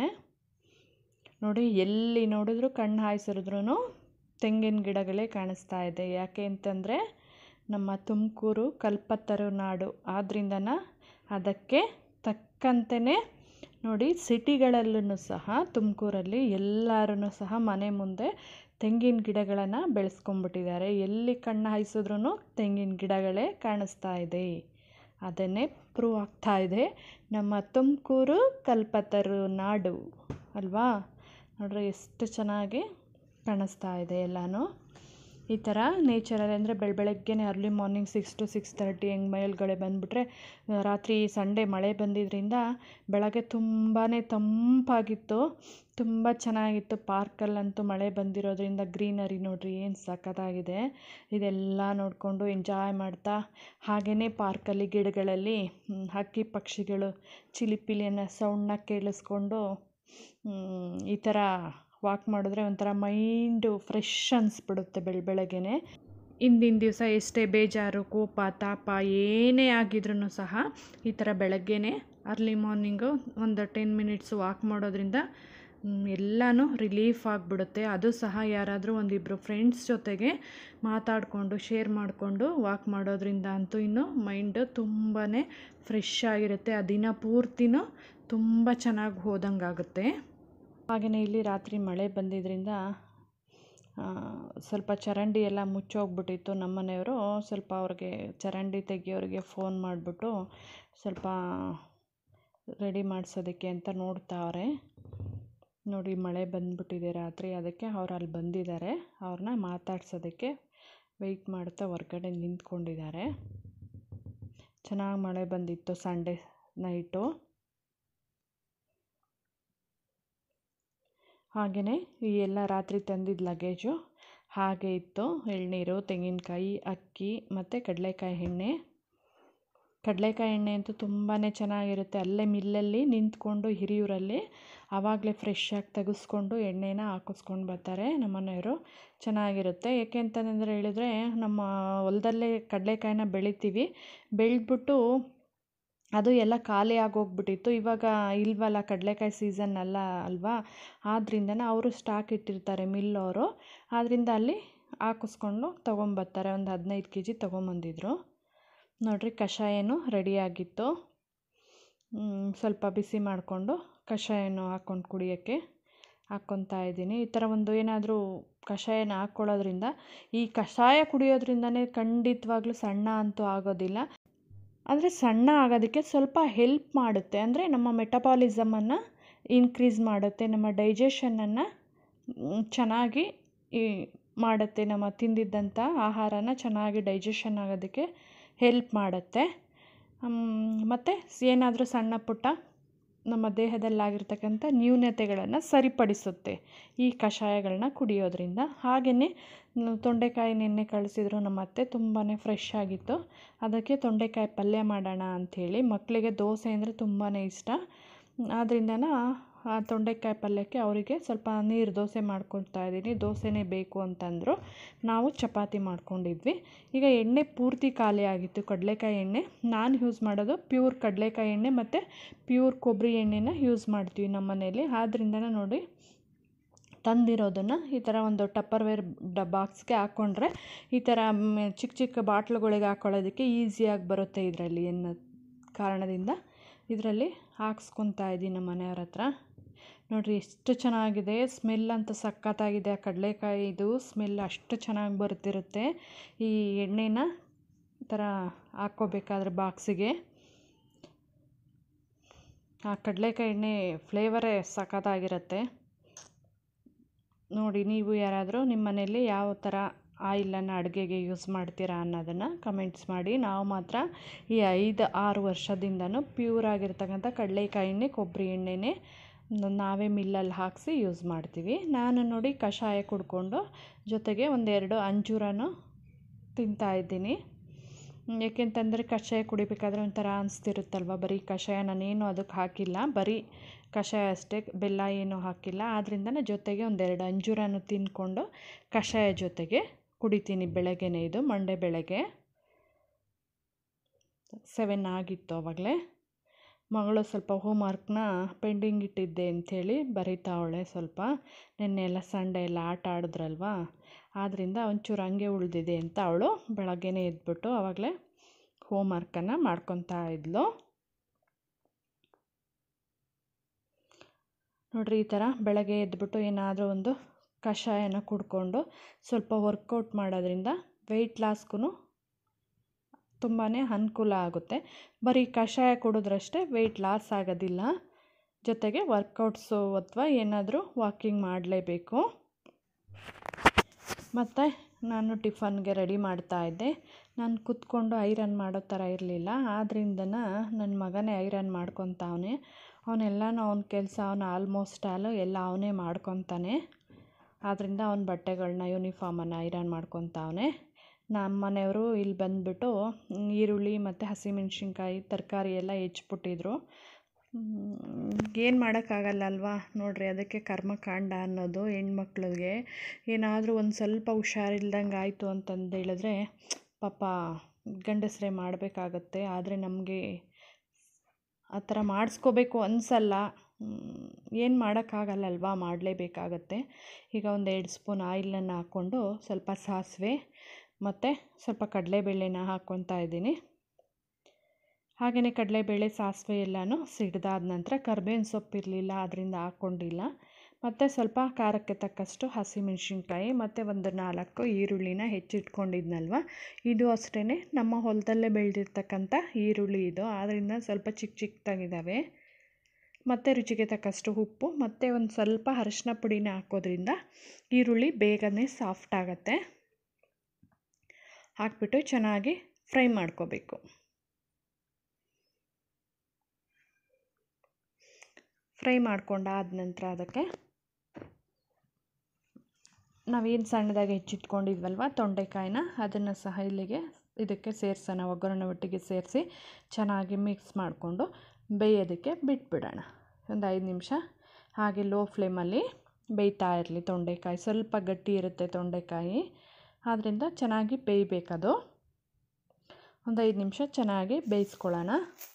ನೋಡಿ ಎಲ್ಲಿ ನೋಡಿದ್ರು ಕಣ್ಣು ಹಾಯಿಸಿದ್ರೂ ತೆಂಗಿನ ಗಿಡಗಳೇ ಕಾಣಿಸ್ತಾ ಇದೆ ಯಾಕೆ ಅಂತಂದರೆ ನಮ್ಮ ತುಮಕೂರು ಕಲ್ಪತರು ನಾಡು ಆದ್ರಿಂದನ ಅದಕ್ಕೆ ತಕ್ಕಂತೆಯೇ ನೋಡಿ ಸಿಟಿಗಳಲ್ಲೂ ಸಹ ತುಮಕೂರಲ್ಲಿ ಎಲ್ಲರೂ ಸಹ ಮನೆ ಮುಂದೆ ತೆಂಗಿನ ಗಿಡಗಳನ್ನು ಬೆಳೆಸ್ಕೊಂಬಿಟ್ಟಿದ್ದಾರೆ ಎಲ್ಲಿ ಕಣ್ಣು ಹಾಯಿಸಿದ್ರೂ ತೆಂಗಿನ ಗಿಡಗಳೇ ಕಾಣಿಸ್ತಾ ಇದೆ ಅದನ್ನೇ ಪ್ರೂವ್ ಆಗ್ತಾ ಇದೆ ನಮ್ಮ ತುಮಕೂರು ಕಲ್ಪತರು ನಾಡು ಅಲ್ವಾ ನೋಡ್ರಿ ಎಷ್ಟು ಚೆನ್ನಾಗಿ ಕಾಣಿಸ್ತಾ ಇದೆ ಎಲ್ಲನೂ ಈ ಥರ ನೇಚರಲ್ಲಿ ಅಂದರೆ ಬೆಳ ಬೆಳಗ್ಗೆನೇ early morning six to six thirty ಹೆಂಗೆ ಮೇಲ್ಗಡೆ ಬಂದುಬಿಟ್ರೆ ರಾತ್ರಿ ಸಂಡೇ ಮಳೆ ಬಂದಿದ್ದರಿಂದ ಬೆಳಗ್ಗೆ ತುಂಬಾ ತಂಪಾಗಿತ್ತು ತುಂಬ ಚೆನ್ನಾಗಿತ್ತು ಪಾರ್ಕಲ್ಲಂತೂ ಮಳೆ ಬಂದಿರೋದ್ರಿಂದ ಗ್ರೀನರಿ ನೋಡಿರಿ ಏನು ಸಖತ್ತಾಗಿದೆ ಇದೆಲ್ಲ ನೋಡಿಕೊಂಡು ಎಂಜಾಯ್ ಮಾಡ್ತಾ ಹಾಗೆಯೇ ಪಾರ್ಕಲ್ಲಿ ಗಿಡಗಳಲ್ಲಿ ಹಕ್ಕಿ ಪಕ್ಷಿಗಳು ಚಿಲಿಪಿಲಿ ಅನ್ನೋ ಸೌಂಡನ್ನ ಕೇಳಿಸ್ಕೊಂಡು ಈ ಥರ ವಾಕ್ ಮಾಡಿದ್ರೆ ಒಂಥರ ಮೈಂಡು ಫ್ರೆಶ್ ಅನಿಸ್ಬಿಡುತ್ತೆ ಬೆಳ ಬೆಳಗ್ಗೆನೆ ಹಿಂದಿನ ದಿವಸ ಎಷ್ಟೇ ಬೇಜಾರು ಕೋಪ ತಾಪ ಏನೇ ಆಗಿದ್ರೂ ಸಹ ಈ ಥರ ಬೆಳಗ್ಗೆನೇ ಅರ್ಲಿ ಮಾರ್ನಿಂಗು ಒಂದು ಟೆನ್ ಮಿನಿಟ್ಸ್ ವಾಕ್ ಮಾಡೋದ್ರಿಂದ ಎಲ್ಲನೂ ರಿಲೀಫ್ ಆಗಿಬಿಡುತ್ತೆ ಅದು ಸಹ ಯಾರಾದರೂ ಒಂದಿಬ್ಬರು ಫ್ರೆಂಡ್ಸ್ ಜೊತೆಗೆ ಮಾತಾಡಿಕೊಂಡು ಶೇರ್ ಮಾಡಿಕೊಂಡು ವಾಕ್ ಮಾಡೋದ್ರಿಂದ ಅಂತೂ ಇನ್ನು ಮೈಂಡು ತುಂಬಾ ಫ್ರೆಶ್ ಆಗಿರುತ್ತೆ ಆ ದಿನ ಪೂರ್ತಿನೂ ತುಂಬ ಚೆನ್ನಾಗಿ ಹೋದಂಗಾಗುತ್ತೆ ಹಾಗೆಯೇ ಇಲ್ಲಿ ರಾತ್ರಿ ಮಳೆ ಬಂದಿದ್ದರಿಂದ ಸ್ವಲ್ಪ ಚರಂಡಿ ಎಲ್ಲ ಮುಚ್ಚೋಗ್ಬಿಟ್ಟಿತ್ತು ನಮ್ಮ ಮನೆಯವರು ಸ್ವಲ್ಪ ಅವ್ರಿಗೆ ಚರಂಡಿ ತೆಗಿಯೋರಿಗೆ ಫೋನ್ ಮಾಡಿಬಿಟ್ಟು ಸ್ವಲ್ಪ ರೆಡಿ ಮಾಡಿಸೋದಕ್ಕೆ ಅಂತ ನೋಡ್ತಾವ್ರೆ ನೋಡಿ ಮಳೆ ಬಂದ್ಬಿಟ್ಟಿದೆ ರಾತ್ರಿ ಅದಕ್ಕೆ ಅವ್ರು ಅಲ್ಲಿ ಬಂದಿದ್ದಾರೆ ಅವ್ರನ್ನ ಮಾತಾಡ್ಸೋದಕ್ಕೆ ವೆಯ್ಟ್ ಮಾಡ್ತಾ ಹೊರ್ಗಡೆ ನಿಂತ್ಕೊಂಡಿದ್ದಾರೆ ಚೆನ್ನಾಗಿ ಮಳೆ ಬಂದಿತ್ತು ಸಂಡೇ ನೈಟು ಹಾಗೆಯೇ ಈ ಎಲ್ಲ ರಾತ್ರಿ ತಂದಿದ್ದ ಲಗೇಜು ಹಾಗೆ ಇತ್ತು ಎಳ್ನೀರು ತೆಂಗಿನಕಾಯಿ ಅಕ್ಕಿ ಮತ್ತು ಕಡಲೆಕಾಯಿ ಎಣ್ಣೆ ಕಡಲೆಕಾಯಿ ಎಣ್ಣೆ ಅಂತೂ ತುಂಬಾ ಚೆನ್ನಾಗಿರುತ್ತೆ ಅಲ್ಲೇ ಮಿಲ್ಲಲ್ಲಿ ನಿಂತ್ಕೊಂಡು ಹಿರಿಯೂರಲ್ಲಿ ಆವಾಗಲೇ ಫ್ರೆಶ್ಶಾಗಿ ತೆಗೆಸ್ಕೊಂಡು ಎಣ್ಣೆನ ಹಾಕಿಸ್ಕೊಂಡು ಬರ್ತಾರೆ ನಮ್ಮ ಮನೆಯವರು ಚೆನ್ನಾಗಿರುತ್ತೆ ಏಕೆ ಅಂತಂದರೆ ಹೇಳಿದ್ರೆ ನಮ್ಮ ಹೊಲದಲ್ಲೇ ಕಡಲೆಕಾಯಿನ ಬೆಳಿತೀವಿ ಬೆಳೆದ್ಬಿಟ್ಟು ಅದು ಎಲ್ಲ ಖಾಲಿ ಆಗೋಗ್ಬಿಟ್ಟಿತ್ತು ಇವಾಗ ಇಲ್ವಲ್ಲ ಕಡಲೆಕಾಯಿ ಸೀಸನ್ ಅಲ್ಲ ಅಲ್ವಾ ಆದ್ರಿಂದನೇ ಅವರು ಸ್ಟಾಕ್ ಇಟ್ಟಿರ್ತಾರೆ ಮಿಲ್ಲವರು ಆದ್ದರಿಂದ ಅಲ್ಲಿ ಹಾಕಿಸ್ಕೊಂಡು ತೊಗೊಂಬರ್ತಾರೆ ಒಂದು ಹದಿನೈದು ಕೆ ಜಿ ತೊಗೊಂಬಂದಿದ್ರು ನೋಡಿರಿ ಕಷಾಯನೂ ರೆಡಿಯಾಗಿತ್ತು ಸ್ವಲ್ಪ ಬಿಸಿ ಮಾಡಿಕೊಂಡು ಕಷಾಯನೂ ಹಾಕ್ಕೊಂಡು ಕುಡಿಯೋಕ್ಕೆ ಹಾಕ್ಕೊತಾ ಇದ್ದೀನಿ ಈ ಥರ ಒಂದು ಏನಾದರೂ ಕಷಾಯನ ಹಾಕ್ಕೊಳ್ಳೋದ್ರಿಂದ ಈ ಕಷಾಯ ಕುಡಿಯೋದ್ರಿಂದನೇ ಖಂಡಿತವಾಗ್ಲೂ ಸಣ್ಣ ಅಂತೂ ಆಗೋದಿಲ್ಲ ಆದರೆ ಸಣ್ಣ ಆಗೋದಕ್ಕೆ ಸ್ವಲ್ಪ ಹೆಲ್ಪ್ ಮಾಡುತ್ತೆ ಅಂದರೆ ನಮ್ಮ ಮೆಟಬಾಲಿಸಮನ್ನು ಇನ್ಕ್ರೀಸ್ ಮಾಡುತ್ತೆ ನಮ್ಮ ಡೈಜೆಷನನ್ನು ಚೆನ್ನಾಗಿ ಮಾಡುತ್ತೆ ನಮ್ಮ ತಿಂದಿದ್ದಂಥ ಆಹಾರನ ಚೆನ್ನಾಗಿ ಡೈಜೆಷನ್ ಆಗೋದಕ್ಕೆ ಹೆಲ್ಪ್ ಮಾಡುತ್ತೆ ಮತ್ತು ಏನಾದರೂ ಸಣ್ಣ ಪುಟ್ಟ ನಮ್ಮ ದೇಹದಲ್ಲಾಗಿರ್ತಕ್ಕಂಥ ನ್ಯೂನತೆಗಳನ್ನು ಸರಿಪಡಿಸುತ್ತೆ ಈ ಕಷಾಯಗಳನ್ನ ಕುಡಿಯೋದ್ರಿಂದ ಹಾಗೆಯೇ ತೊಂಡೆಕಾಯಿ ನೆನ್ನೆ ಕಳಿಸಿದ್ರು ನಮ್ಮ ಅತ್ತೆ ತುಂಬಾ ಫ್ರೆಶ್ ಆಗಿತ್ತು ಅದಕ್ಕೆ ತೊಂಡೆಕಾಯಿ ಪಲ್ಯ ಮಾಡೋಣ ಅಂಥೇಳಿ ಮಕ್ಕಳಿಗೆ ದೋಸೆ ಅಂದರೆ ತುಂಬಾ ಇಷ್ಟ ಆದ್ರಿಂದನ ಆ ತೊಂಡೆಕಾಯಿ ಪಲ್ಯಕ್ಕೆ ಅವರಿಗೆ ಸ್ವಲ್ಪ ನೀರು ದೋಸೆ ಮಾಡ್ಕೊಳ್ತಾ ಇದ್ದೀನಿ ದೋಸೆನೇ ಬೇಕು ಅಂತಂದರು ನಾವು ಚಪಾತಿ ಮಾಡ್ಕೊಂಡಿದ್ವಿ ಈಗ ಎಣ್ಣೆ ಪೂರ್ತಿ ಖಾಲಿ ಆಗಿತ್ತು ಕಡಲೆಕಾಯಿ ಎಣ್ಣೆ ನಾನು ಯೂಸ್ ಮಾಡೋದು ಪ್ಯೂರ್ ಕಡಲೆಕಾಯಿ ಎಣ್ಣೆ ಮತ್ತು ಪ್ಯೂರ್ ಕೊಬ್ಬರಿ ಎಣ್ಣೆನ ಯೂಸ್ ಮಾಡ್ತೀವಿ ನಮ್ಮ ಮನೇಲಿ ಆದ್ರಿಂದನೇ ನೋಡಿ ತಂದಿರೋದನ್ನು ಈ ಥರ ಒಂದು ಟಪ್ಪರ್ವೇರ್ ಡ ಬಾಕ್ಸ್ಗೆ ಹಾಕ್ಕೊಂಡ್ರೆ ಈ ಥರ ಚಿಕ್ಕ ಚಿಕ್ಕ ಬಾಟ್ಲುಗಳಿಗೆ ಹಾಕ್ಕೊಳ್ಳೋದಕ್ಕೆ ಈಸಿಯಾಗಿ ಬರುತ್ತೆ ಇದರಲ್ಲಿ ಅನ್ನೋ ಕಾರಣದಿಂದ ಇದರಲ್ಲಿ ಹಾಕ್ಸ್ಕೊತಾ ಇದ್ದೀನಿ ನಮ್ಮ ಮನೆಯವ್ರ ಹತ್ರ ನೋಡಿರಿ ಎಷ್ಟು ಚೆನ್ನಾಗಿದೆ ಸ್ಮೆಲ್ ಅಂತ ಸಖತ್ತಾಗಿದೆ ಆ ಕಡಲೆಕಾಯಿದು ಸ್ಮೆಲ್ ಅಷ್ಟು ಚೆನ್ನಾಗಿ ಬರ್ತಿರುತ್ತೆ ಈ ಎಣ್ಣೆನ ಈ ಥರ ಹಾಕ್ಕೋಬೇಕಾದ್ರೆ ಬಾಕ್ಸಿಗೆ ಆ ಕಡಲೆಕಾಯಿ ಎಣ್ಣೆ ಫ್ಲೇವರೇ ಸಖತ್ತಾಗಿರುತ್ತೆ ನೋಡಿ ನೀವು ಯಾರಾದರೂ ನಿಮ್ಮ ಮನೇಲಿ ಯಾವ ಥರ ಆಯಿಲನ್ನು ಅಡುಗೆಗೆ ಯೂಸ್ ಮಾಡ್ತೀರಾ ಅನ್ನೋದನ್ನು ಕಮೆಂಟ್ಸ್ ಮಾಡಿ ನಾವು ಮಾತ್ರ ಈ ಐದು ಆರು ವರ್ಷದಿಂದನೂ ಪ್ಯೂರ್ ಆಗಿರ್ತಕ್ಕಂಥ ಕಡಲೆಕಾಯಿ ಎಣ್ಣೆ ಕೊಬ್ಬರಿ ಎಣ್ಣೆನೇ ನಾವೇ ಮಿಲ್ಲಲ್ಲಿ ಹಾಕಿಸಿ ಯೂಸ್ ಮಾಡ್ತೀವಿ ನಾನು ನೋಡಿ ಕಷಾಯ ಕುಡ್ಕೊಂಡು ಜೊತೆಗೆ ಒಂದೆರಡು ಅಂಜೂರನೂ ತಿಂತಾಯಿದ್ದೀನಿ ಏಕೆಂತಂದರೆ ಕಷಾಯ ಕುಡಿಬೇಕಾದ್ರೆ ಒಂಥರ ಅನಿಸ್ತಿರುತ್ತಲ್ವ ಬರೀ ಕಷಾಯ ನಾನೇನು ಅದಕ್ಕೆ ಹಾಕಿಲ್ಲ ಬರೀ ಕಷಾಯ ಅಷ್ಟೇ ಬೆಲ್ಲ ಏನೂ ಹಾಕಿಲ್ಲ ಆದ್ದರಿಂದ ಜೊತೆಗೆ ಒಂದೆರಡು ಅಂಜೂರನೂ ತಿಂದ್ಕೊಂಡು ಕಷಾಯ ಜೊತೆಗೆ ಕುಡಿತೀನಿ ಬೆಳಗ್ಗೆನೇ ಇದು ಮಂಡೇ ಬೆಳಗ್ಗೆ ಸೆವೆನ್ ಆಗಿತ್ತು ಆವಾಗಲೇ ಮಗಳು ಸ್ವಲ್ಪ ಹೋಮ್ವರ್ಕ್ನ ಪೆಂಡಿಂಗ್ ಇಟ್ಟಿದ್ದೆ ಅಂಥೇಳಿ ಬರೀತಾವಳೆ ಸ್ವಲ್ಪ ನಿನ್ನೆ ಎಲ್ಲ ಸಂಡೇ ಎಲ್ಲ ಆಟ ಆಡಿದ್ರಲ್ವ ಆದ್ದರಿಂದ ಒಂಚೂರು ಹಂಗೆ ಉಳಿದಿದೆ ಅಂತ ಅವಳು ಬೆಳಗ್ಗೆನೇ ಎದ್ಬಿಟ್ಟು ಆವಾಗಲೇ ಹೋಮ್ವರ್ಕನ್ನು ಮಾಡ್ಕೊತಾ ಇದ್ಲು ನೋಡಿರಿ ಈ ಥರ ಬೆಳಗ್ಗೆ ಎದ್ಬಿಟ್ಟು ಏನಾದರೂ ಒಂದು ಕಷಾಯನ ಕುಡ್ಕೊಂಡು ಸ್ವಲ್ಪ ವರ್ಕೌಟ್ ಮಾಡೋದ್ರಿಂದ ವೆಯ್ಟ್ ಲಾಸ್ಗೂ ತುಂಬಾ ಅನುಕೂಲ ಆಗುತ್ತೆ ಬರೀ ಕಷಾಯ ಕುಡಿದ್ರಷ್ಟೇ ವೆಯ್ಟ್ ಲಾಸ್ ಆಗೋದಿಲ್ಲ ಜೊತೆಗೆ ವರ್ಕೌಟ್ಸು ಅಥವಾ ಏನಾದರೂ ವಾಕಿಂಗ್ ಮಾಡಲೇಬೇಕು ಮತ್ತು ನಾನು ಟಿಫನ್ಗೆ ರೆಡಿ ಮಾಡ್ತಾಯಿದ್ದೆ ನಾನು ಕೂತ್ಕೊಂಡು ಐರನ್ ಮಾಡೋ ಥರ ಇರಲಿಲ್ಲ ಆದ್ರಿಂದನ ನನ್ನ ಮಗನೇ ಐರನ್ ಮಾಡ್ಕೊತಾವನೆ ಅವನೆಲ್ಲನೂ ಅವನ ಕೆಲಸ ಅವನು ಆಲ್ಮೋಸ್ಟ್ ಆಲು ಎಲ್ಲ ಅವನೇ ಮಾಡ್ಕೊತಾನೆ ಆದ್ದರಿಂದ ಅವನ ಬಟ್ಟೆಗಳನ್ನ ಯೂನಿಫಾರ್ಮನ್ನು ಐರನ್ ಮಾಡ್ಕೊತಾವನೆ ನಮ್ಮ ಮನೆಯವರು ಇಲ್ಲಿ ಬಂದುಬಿಟ್ಟು ಈರುಳ್ಳಿ ಮತ್ತು ಹಸಿಮೆಣ್ಸಿನ್ಕಾಯಿ ತರಕಾರಿ ಎಲ್ಲ ಹೆಚ್ಚಿಬಿಟ್ಟಿದ್ರು ಏನು ಮಾಡೋಕ್ಕಾಗಲ್ಲ ಅಲ್ವಾ ನೋಡಿರಿ ಅದಕ್ಕೆ ಕರ್ಮಕಾಂಡ ಅನ್ನೋದು ಹೆಣ್ಮಕ್ಳಿಗೆ ಏನಾದರೂ ಒಂದು ಸ್ವಲ್ಪ ಹುಷಾರಿಲ್ದಂಗೆ ಆಯಿತು ಅಂತಂದು ಹೇಳಿದ್ರೆ ಪಾಪ ಗಂಡಸರೇ ಮಾಡಬೇಕಾಗತ್ತೆ ಆದರೆ ನಮಗೆ ಆ ಥರ ಮಾಡಿಸ್ಕೋಬೇಕು ಅನಿಸಲ್ಲ ಏನು ಮಾಡೋಕ್ಕಾಗಲ್ಲಲ್ವಾ ಮಾಡಲೇಬೇಕಾಗತ್ತೆ ಈಗ ಒಂದು ಎರಡು ಸ್ಪೂನ್ ಆಯಿಲನ್ನು ಹಾಕ್ಕೊಂಡು ಸ್ವಲ್ಪ ಸಾಸಿವೆ ಮತ್ತು ಸ್ವಲ್ಪ ಕಡಲೆಬೇಳೆನ ಹಾಕ್ಕೊತಾ ಇದ್ದೀನಿ ಹಾಗೆಯೇ ಕಡಲೆಬೇಳೆ ಸಾಸಿವೆ ಎಲ್ಲನೂ ಸಿಡ್ದಾದ ನಂತರ ಕರ್ಬೇವಿನ ಸೊಪ್ಪು ಇರಲಿಲ್ಲ ಅದರಿಂದ ಹಾಕ್ಕೊಂಡಿಲ್ಲ ಮತ್ತು ಸ್ವಲ್ಪ ಖಾರಕ್ಕೆ ತಕ್ಕಷ್ಟು ಹಸಿಮೆಣ್ಸಿನ್ಕಾಯಿ ಮತ್ತು ಒಂದು ನಾಲ್ಕು ಈರುಳ್ಳಿನ ಹೆಚ್ಚಿಟ್ಕೊಂಡಿದ್ನಲ್ವ ಇದು ಅಷ್ಟೇ ನಮ್ಮ ಹೊಲದಲ್ಲೇ ಬೆಳೆದಿರ್ತಕ್ಕಂಥ ಈರುಳ್ಳಿ ಇದು ಆದ್ದರಿಂದ ಸ್ವಲ್ಪ ಚಿಕ್ಕ ಚಿಕ್ಕದಾಗಿದ್ದಾವೆ ಮತ್ತು ರುಚಿಗೆ ತಕ್ಕಷ್ಟು ಉಪ್ಪು ಮತ್ತು ಒಂದು ಸ್ವಲ್ಪ ಅರಿಶಿನ ಪುಡಿನ ಹಾಕೋದ್ರಿಂದ ಈರುಳ್ಳಿ ಬೇಗನೆ ಸಾಫ್ಟ್ ಆಗುತ್ತೆ ಹಾಕ್ಬಿಟ್ಟು ಚೆನ್ನಾಗಿ ಫ್ರೈ ಮಾಡ್ಕೋಬೇಕು ಫ್ರೈ ಮಾಡ್ಕೊಂಡಾದ ನಂತರ ಅದಕ್ಕೆ ನಾವೇನು ಸಣ್ಣದಾಗಿ ಹೆಚ್ಚಿಟ್ಕೊಂಡಿದ್ವಲ್ವ ತೊಂಡೆಕಾಯಿನ ಅದನ್ನು ಸಹ ಇಲ್ಲಿಗೆ ಇದಕ್ಕೆ ಸೇರಿಸೋಣ ಒಗ್ಗರಣೆ ಒಟ್ಟಿಗೆ ಸೇರಿಸಿ ಚೆನ್ನಾಗಿ ಮಿಕ್ಸ್ ಮಾಡಿಕೊಂಡು ಬೇಯೋದಕ್ಕೆ ಬಿಟ್ಬಿಡೋಣ ಒಂದು ಐದು ನಿಮಿಷ ಹಾಗೆ ಲೋ ಫ್ಲೇಮಲ್ಲಿ ಬೇಯ್ತಾ ಇರಲಿ ತೊಂಡೆಕಾಯಿ ಸ್ವಲ್ಪ ಗಟ್ಟಿ ಇರುತ್ತೆ ತೊಂಡೆಕಾಯಿ ಆದ್ದರಿಂದ ಚೆನ್ನಾಗಿ ಬೇಯಬೇಕದು ಒಂದು ಐದು ನಿಮಿಷ ಚೆನ್ನಾಗಿ ಬೇಯಿಸ್ಕೊಳ್ಳೋಣ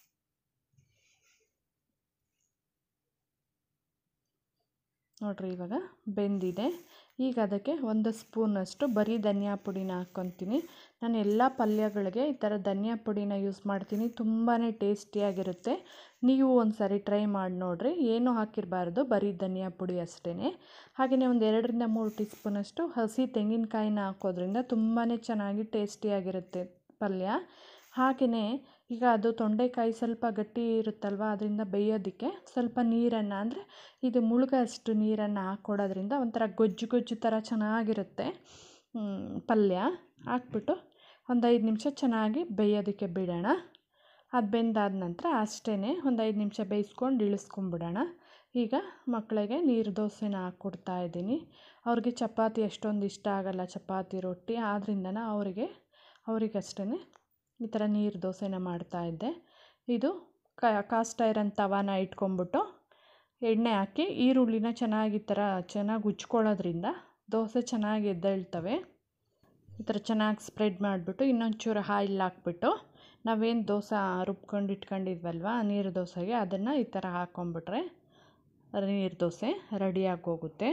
ನೋಡಿರಿ ಇವಾಗ ಬೆಂದಿದೆ ಈಗ ಅದಕ್ಕೆ ಒಂದು ಸ್ಪೂನಷ್ಟು ಬರೀ ಧನಿಯಾ ಪುಡಿನ ಹಾಕ್ಕೊತೀನಿ ನಾನು ಎಲ್ಲ ಪಲ್ಯಗಳಿಗೆ ಈ ಥರ ಧನಿಯಾ ಪುಡಿನ ಯೂಸ್ ಮಾಡ್ತೀನಿ ತುಂಬಾ ಟೇಸ್ಟಿಯಾಗಿರುತ್ತೆ ನೀವು ಒಂದು ಸಾರಿ ಟ್ರೈ ಮಾಡಿ ನೋಡಿರಿ ಏನೂ ಹಾಕಿರಬಾರ್ದು ಬರೀ ಧನಿಯಾ ಪುಡಿ ಅಷ್ಟೇ ಹಾಗೆಯೇ ಒಂದು ಎರಡರಿಂದ ಮೂರು ಟೀ ಸ್ಪೂನಷ್ಟು ಹಸಿ ತೆಂಗಿನಕಾಯಿನ ಹಾಕೋದ್ರಿಂದ ತುಂಬಾ ಚೆನ್ನಾಗಿ ಟೇಸ್ಟಿಯಾಗಿರುತ್ತೆ ಪಲ್ಯ ಹಾಗೆಯೇ ಈಗ ಅದು ತೊಂಡೆಕಾಯಿ ಸ್ವಲ್ಪ ಗಟ್ಟಿ ಇರುತ್ತಲ್ವ ಅದರಿಂದ ಬೇಯೋದಕ್ಕೆ ಸ್ವಲ್ಪ ನೀರನ್ನು ಅಂದರೆ ಇದು ಮುಳುಗೋಷ್ಟು ನೀರನ್ನು ಹಾಕ್ಕೊಡೋದ್ರಿಂದ ಒಂಥರ ಗೊಜ್ಜು ಗೊಜ್ಜು ಥರ ಚೆನ್ನಾಗಿರುತ್ತೆ ಪಲ್ಯ ಹಾಕ್ಬಿಟ್ಟು ಒಂದು ಐದು ನಿಮಿಷ ಚೆನ್ನಾಗಿ ಬೇಯೋದಕ್ಕೆ ಬಿಡೋಣ ಅದು ಬೆಂದಾದ ನಂತರ ಅಷ್ಟೇ ಒಂದು ಐದು ನಿಮಿಷ ಬೇಯಿಸ್ಕೊಂಡು ಇಳಿಸ್ಕೊಂಬಿಡೋಣ ಈಗ ಮಕ್ಕಳಿಗೆ ನೀರು ದೋಸೆನ ಹಾಕ್ಕೊಡ್ತಾ ಇದ್ದೀನಿ ಅವ್ರಿಗೆ ಚಪಾತಿ ಅಷ್ಟೊಂದು ಇಷ್ಟ ಆಗೋಲ್ಲ ಚಪಾತಿ ರೊಟ್ಟಿ ಆದ್ರಿಂದನೇ ಅವರಿಗೆ ಅವರಿಗಷ್ಟೇ ಈ ಥರ ನೀರು ದೋಸೆನ ಮಾಡ್ತಾಯಿದ್ದೆ ಇದು ಕಾಸ್ಟ್ ಐರನ್ ತವಾನ ಇಟ್ಕೊಂಬಿಟ್ಟು ಎಣ್ಣೆ ಹಾಕಿ ಈರುಳ್ಳಿನ ಚೆನ್ನಾಗಿ ಈ ಥರ ಚೆನ್ನಾಗಿ ಉಜ್ಕೊಳ್ಳೋದ್ರಿಂದ ದೋಸೆ ಚೆನ್ನಾಗಿ ಎದ್ದೇಳ್ತವೆ ಈ ಥರ ಚೆನ್ನಾಗಿ ಸ್ಪ್ರೆಡ್ ಮಾಡಿಬಿಟ್ಟು ಇನ್ನೊಂಚೂರು ಆಯಿಲ್ ಹಾಕ್ಬಿಟ್ಟು ನಾವೇನು ದೋಸೆ ರುಬ್ಕೊಂಡು ಇಟ್ಕೊಂಡಿದ್ವಲ್ವ ನೀರು ದೋಸೆಗೆ ಅದನ್ನು ಈ ಥರ ಹಾಕ್ಕೊಂಬಿಟ್ರೆ ನೀರು ದೋಸೆ ರೆಡಿಯಾಗಿ ಹೋಗುತ್ತೆ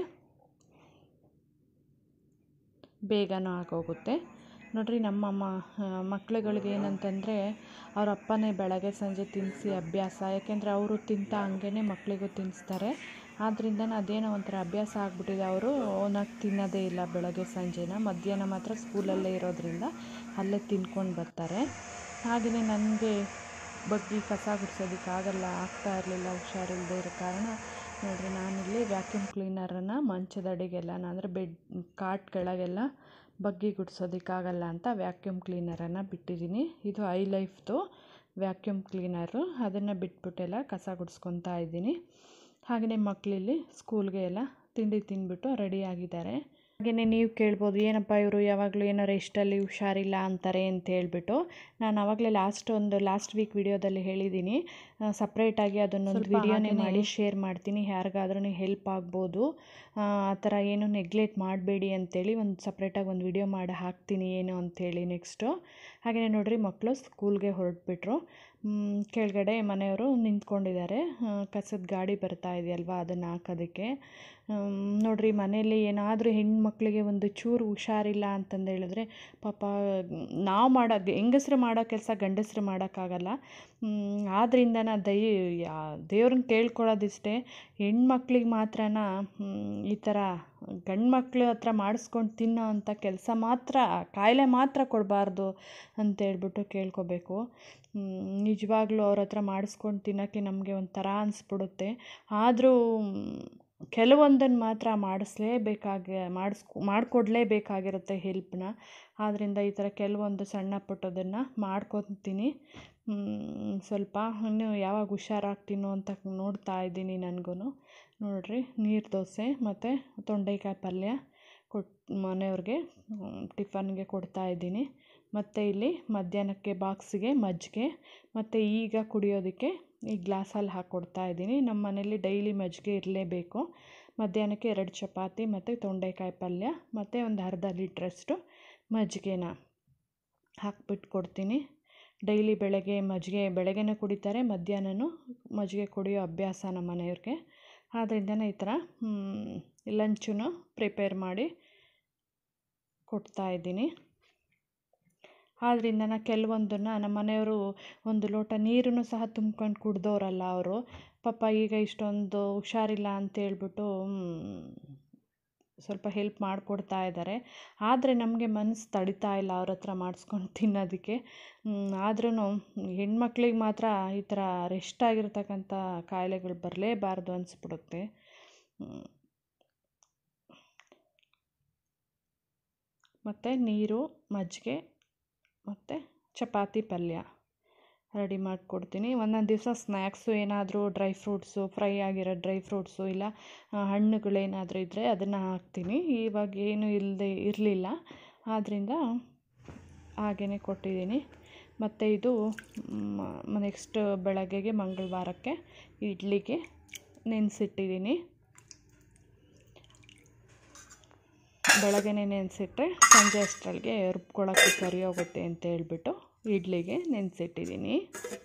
ಬೇಗನೂ ಆಗೋಗುತ್ತೆ ನೋಡಿರಿ ನಮ್ಮ ಮ ಮಕ್ಳುಗಳಿಗೆ ಏನಂತಂದರೆ ಅವ್ರ ಅಪ್ಪನೇ ಬೆಳಗ್ಗೆ ಸಂಜೆ ತಿನ್ನಿಸಿ ಅಭ್ಯಾಸ ಯಾಕೆಂದರೆ ಅವರು ತಿಂತಾ ಹಂಗೇ ಮಕ್ಕಳಿಗೂ ತಿನ್ನಿಸ್ತಾರೆ ಆದ್ದರಿಂದ ಅದೇನೋ ಒಂಥರ ಅಭ್ಯಾಸ ಆಗಿಬಿಟ್ಟಿದೆ ಅವರು ಓನಾಗಿ ತಿನ್ನೋದೇ ಇಲ್ಲ ಬೆಳಗ್ಗೆ ಸಂಜೆನ ಮಧ್ಯಾಹ್ನ ಮಾತ್ರ ಸ್ಕೂಲಲ್ಲೇ ಇರೋದ್ರಿಂದ ಅಲ್ಲೇ ತಿನ್ಕೊಂಡು ಬರ್ತಾರೆ ಹಾಗೆಯೇ ನನಗೆ ಬಗ್ಗಿ ಕಸ ಗುಡಿಸೋದಕ್ಕಾಗಲ್ಲ ಆಗ್ತಾ ಇರಲಿಲ್ಲ ಹುಷಾರಿಲ್ಲದೆ ಇರೋ ಕಾರಣ ನೋಡಿರಿ ನಾನಿಲ್ಲಿ ವ್ಯಾಕ್ಯೂಮ್ ಕ್ಲೀನರನ್ನು ಮಂಚದ ಅಡಿಗೆಲ್ಲ ಅಂದರೆ ಬೆಡ್ ಕಾಟ್ ಕೆಳಗೆಲ್ಲ ಬಗ್ಗಿ ಗುಡಿಸೋದಕ್ಕಾಗಲ್ಲ ಅಂತ ವ್ಯಾಕ್ಯೂಮ್ ಕ್ಲೀನರನ್ನು ಬಿಟ್ಟಿದ್ದೀನಿ ಇದು ಐ ಲೈಫ್ದು ವ್ಯಾಕ್ಯೂಮ್ ಕ್ಲೀನರು ಅದನ್ನು ಬಿಟ್ಬಿಟ್ಟೆಲ್ಲ ಕಸ ಗುಡಿಸ್ಕೊತಾ ಇದ್ದೀನಿ ಹಾಗೆಯೇ ಮಕ್ಕಳಿಲ್ಲಿ ಸ್ಕೂಲ್ಗೆ ಎಲ್ಲ ತಿಂಡಿ ತಿಂದ್ಬಿಟ್ಟು ರೆಡಿಯಾಗಿದ್ದಾರೆ ಹಾಗೆಯೇ ನೀವು ಕೇಳ್ಬೋದು ಏನಪ್ಪ ಇವರು ಯಾವಾಗಲೂ ಏನೋ ರೆಸ್ಟಲ್ಲಿ ಹುಷಾರಿಲ್ಲ ಅಂತಾರೆ ಅಂತ ಹೇಳ್ಬಿಟ್ಟು ನಾನು ಆವಾಗಲೇ ಲಾಸ್ಟ್ ಒಂದು ಲಾಸ್ಟ್ ವೀಕ್ ವಿಡಿಯೋದಲ್ಲಿ ಹೇಳಿದ್ದೀನಿ ಸಪ್ರೇಟಾಗಿ ಅದನ್ನೊಂದು ಸ್ವಲ್ಪ ವಿಡಿಯೋನೇ ಹಾಗೇನೇ ಮಾಡಿ ಶೇರ್ ಮಾಡ್ತೀನಿ ಯಾರಿಗಾದ್ರೂ ಹೆಲ್ಪ್ ಆಗ್ಬೋದು ಆ ಆ ಥರ ಏನು ನೆಗ್ಲೆಕ್ಟ್ ಮಾಡಬೇಡಿ ಅಂತೇಳಿ ಒಂದು ಸಪ್ರೇಟಾಗಿ ಒಂದು ವಿಡಿಯೋ ಮಾಡಿ ಹಾಕ್ತೀನಿ ಏನು ಅಂಥೇಳಿ ನೆಕ್ಸ್ಟು ಹಾಗೆಯೇ ನೋಡ್ರಿ ಮಕ್ಕಳು ಸ್ಕೂಲ್ಗೆ ಹೊರಟ್ಬಿಟ್ರು ಮ್, ಕೆಳಗಡೆ ಮನೆಯವರು ನಿಂತ್ಕೊಂಡಿದ್ದಾರೆ ಆ, ಕಸದ ಗಾಡಿ ಬರ್ತಾ ಇದೆಯಲ್ವಾ ಅದನ್ನು ಹಾಕೋದಕ್ಕೆ ಆಮ್, ನೋಡ್ರಿ ಮನೇಲಿ ಏನಾದರೂ ಹೆಣ್ಮಕ್ಳಿಗೆ ಒಂದು ಚೂರು ಹುಷಾರಿಲ್ಲ ಅಂತಂದು ಹೇಳಿದ್ರೆ ಪಾಪ ನಾವು ಮಾಡೋ ಹೆಂಗಸ್ರು ಮಾಡೋ ಕೆಲಸ ಗಂಡಸರು ಮಾಡೋಕ್ಕಾಗಲ್ಲ ಆದ್ರಿಂದನ ದೈ ದೇವ್ರನ್ನ ಕೇಳ್ಕೊಳ್ಳೋದಿಷ್ಟೇ ಹೆಣ್ಮಕ್ಳಿಗೆ ಮಾತ್ರನ ಮ್, ಈ ಥರ ಗಂಡು ಮಕ್ಳ ಹತ್ರ ಮಾಡಿಸ್ಕೊಂಡು ತಿನ್ನೋ ಅಂಥ ಕೆಲಸ ಮಾತ್ರ ಕಾಯಿಲೆ ಮಾತ್ರ ಕೊಡಬಾರ್ದು ಅಂತೇಳ್ಬಿಟ್ಟು ಕೇಳ್ಕೊಬೇಕು ನಿಜವಾಗ್ಲೂ ಅವ್ರ ಹತ್ರ ಮಾಡಿಸ್ಕೊಂಡು ತಿನ್ನೋಕ್ಕೆ ನಮಗೆ ಒಂಥರ ಅನಿಸ್ಬಿಡುತ್ತೆ ಆದರೂ ಕೆಲವೊಂದನ್ನು ಮಾತ್ರ ಮಾಡಿಸ್ಲೇಬೇಕಾಗಿ ಮಾಡಿಸ್ಕೊ ಮಾಡಿಕೊಡ್ಲೇಬೇಕಾಗಿರುತ್ತೆ ಹೆಲ್ಪ್ನ ಆದ್ದರಿಂದ ಈ ಥರ ಕೆಲವೊಂದು ಸಣ್ಣ ಪುಟ್ಟದನ್ನು ಮಾಡ್ಕೊತೀನಿ ಮ್, ಸ್ವಲ್ಪ ಇನ್ನು ಯಾವಾಗ ಹುಷಾರಾಗ್ತೀನೋ ಅಂತ ನೋಡ್ತಾ ಇದ್ದೀನಿ ನನಗೂ ನೋಡಿರಿ ನೀರು ದೋಸೆ ಮತ್ತು ತೊಂಡೆಕಾಯಿ ಪಲ್ಯ ಕೊಟ್ಟು ಮನೆಯವ್ರಿಗೆ ಟಿಫನ್ಗೆ ಕೊಡ್ತಾ ಇದ್ದೀನಿ ಮತ್ತು ಇಲ್ಲಿ ಮಧ್ಯಾಹ್ನಕ್ಕೆ ಬಾಕ್ಸಿಗೆ ಮಜ್ಜಿಗೆ ಮತ್ತು ಈಗ ಕುಡಿಯೋದಕ್ಕೆ ಈ ಗ್ಲಾಸಲ್ಲಿ ಹಾಕ್ಕೊಡ್ತಾ ಇದ್ದೀನಿ ನಮ್ಮ ಮನೇಲಿ ಡೈಲಿ ಮಜ್ಜಿಗೆ ಇರಲೇಬೇಕು ಮಧ್ಯಾಹ್ನಕ್ಕೆ ಎರಡು ಚಪಾತಿ ಮತ್ತು ತೊಂಡೆಕಾಯಿ ಪಲ್ಯ ಮತ್ತು ಒಂದು ಅರ್ಧ ಲೀಟ್ರಷ್ಟು ಮಜ್ಜಿಗೆನ ಹಾಕ್ಬಿಟ್ಟು ಕೊಡ್ತೀನಿ ಡೈಲಿ ಬೆಳಗ್ಗೆ ಮಜ್ಜಿಗೆ ಬೆಳಗ್ಗೆನೂ ಕುಡಿತಾರೆ ಮಧ್ಯಾಹ್ನನೂ ಮಜ್ಜಿಗೆ ಕುಡಿಯೋ ಅಭ್ಯಾಸ ನಮ್ಮ ಮನೆಯವ್ರಿಗೆ ಆದ್ದರಿಂದನೇ ಈ ಥರ ಲಂಚನ್ನು ಪ್ರಿಪೇರ್ ಮಾಡಿ ಕೊಡ್ತಾ ಇದ್ದೀನಿ ಆದ್ದರಿಂದ ನಾ ಕೆಲವೊಂದನ್ನು ನಮ್ಮ ಮನೆಯವರು ಒಂದು ಲೋಟ ನೀರನ್ನು ಸಹ ತುಂಬ್ಕೊಂಡು ಕುಡ್ದೋರಲ್ಲ ಅವರು ಪಾಪ ಈಗ ಇಷ್ಟೊಂದು ಹುಷಾರಿಲ್ಲ ಅಂತೇಳ್ಬಿಟ್ಟು ಸ್ವಲ್ಪ ಹೆಲ್ಪ್ ಮಾಡಿಕೊಡ್ತಾ ಇದ್ದಾರೆ ಆದರೆ ನಮಗೆ ಮನಸ್ಸು ತಡಿತಾ ಇಲ್ಲ ಅವ್ರ ಹತ್ರ ಮಾಡಿಸ್ಕೊಂಡು ತಿನ್ನೋದಕ್ಕೆ ಆದ್ರೂ ಹೆಣ್ಮಕ್ಳಿಗೆ ಮಾತ್ರ ಈ ಥರ ರೆಸ್ಟ್ ಆಗಿರ್ತಕ್ಕಂಥ ಕಾಯಿಲೆಗಳು ಬರಲೇಬಾರ್ದು ಅನಿಸ್ಬಿಡುತ್ತೆ ಮತ್ತು ನೀರು ಮಜ್ಜಿಗೆ ಮತ್ತು ಚಪಾತಿ ಪಲ್ಯ ರೆಡಿ ಮಾಡಿಕೊಡ್ತೀನಿ ಒಂದೊಂದು ದಿವಸ ಸ್ನ್ಯಾಕ್ಸು ಏನಾದರೂ ಡ್ರೈ ಫ್ರೂಟ್ಸು ಫ್ರೈ ಆಗಿರೋ ಡ್ರೈ ಫ್ರೂಟ್ಸು ಇಲ್ಲ ಹಣ್ಣುಗಳೇನಾದರೂ ಇದ್ದರೆ ಅದನ್ನು ಹಾಕ್ತೀನಿ ಇವಾಗ ಏನೂ ಇಲ್ಲದೆ ಇರಲಿಲ್ಲ ಆದ್ದರಿಂದ ಹಾಗೇ ಕೊಟ್ಟಿದ್ದೀನಿ ಮತ್ತು ಇದು ನೆಕ್ಸ್ಟ್ ಬೆಳಗ್ಗೆಗೆ ಮಂಗಳವಾರಕ್ಕೆ ಇಡ್ಲಿಗೆ ನೆನೆಸಿಟ್ಟಿದ್ದೀನಿ ಬೆಳಗ್ಗೆನೇ ನೆನೆಸಿಟ್ರೆ ಸಂಜೆ ಅಷ್ಟರೊಳಗೆ ರುಬ್ಕೊಳ್ಳೋಕ್ಕೆ ಸರಿ ಹೋಗುತ್ತೆ ಅಂತ ಹೇಳ್ಬಿಟ್ಟು ಇಡ್ಲಿಗೆ ನೆನೆಸಿಟ್ಟಿದ್ದೀನಿ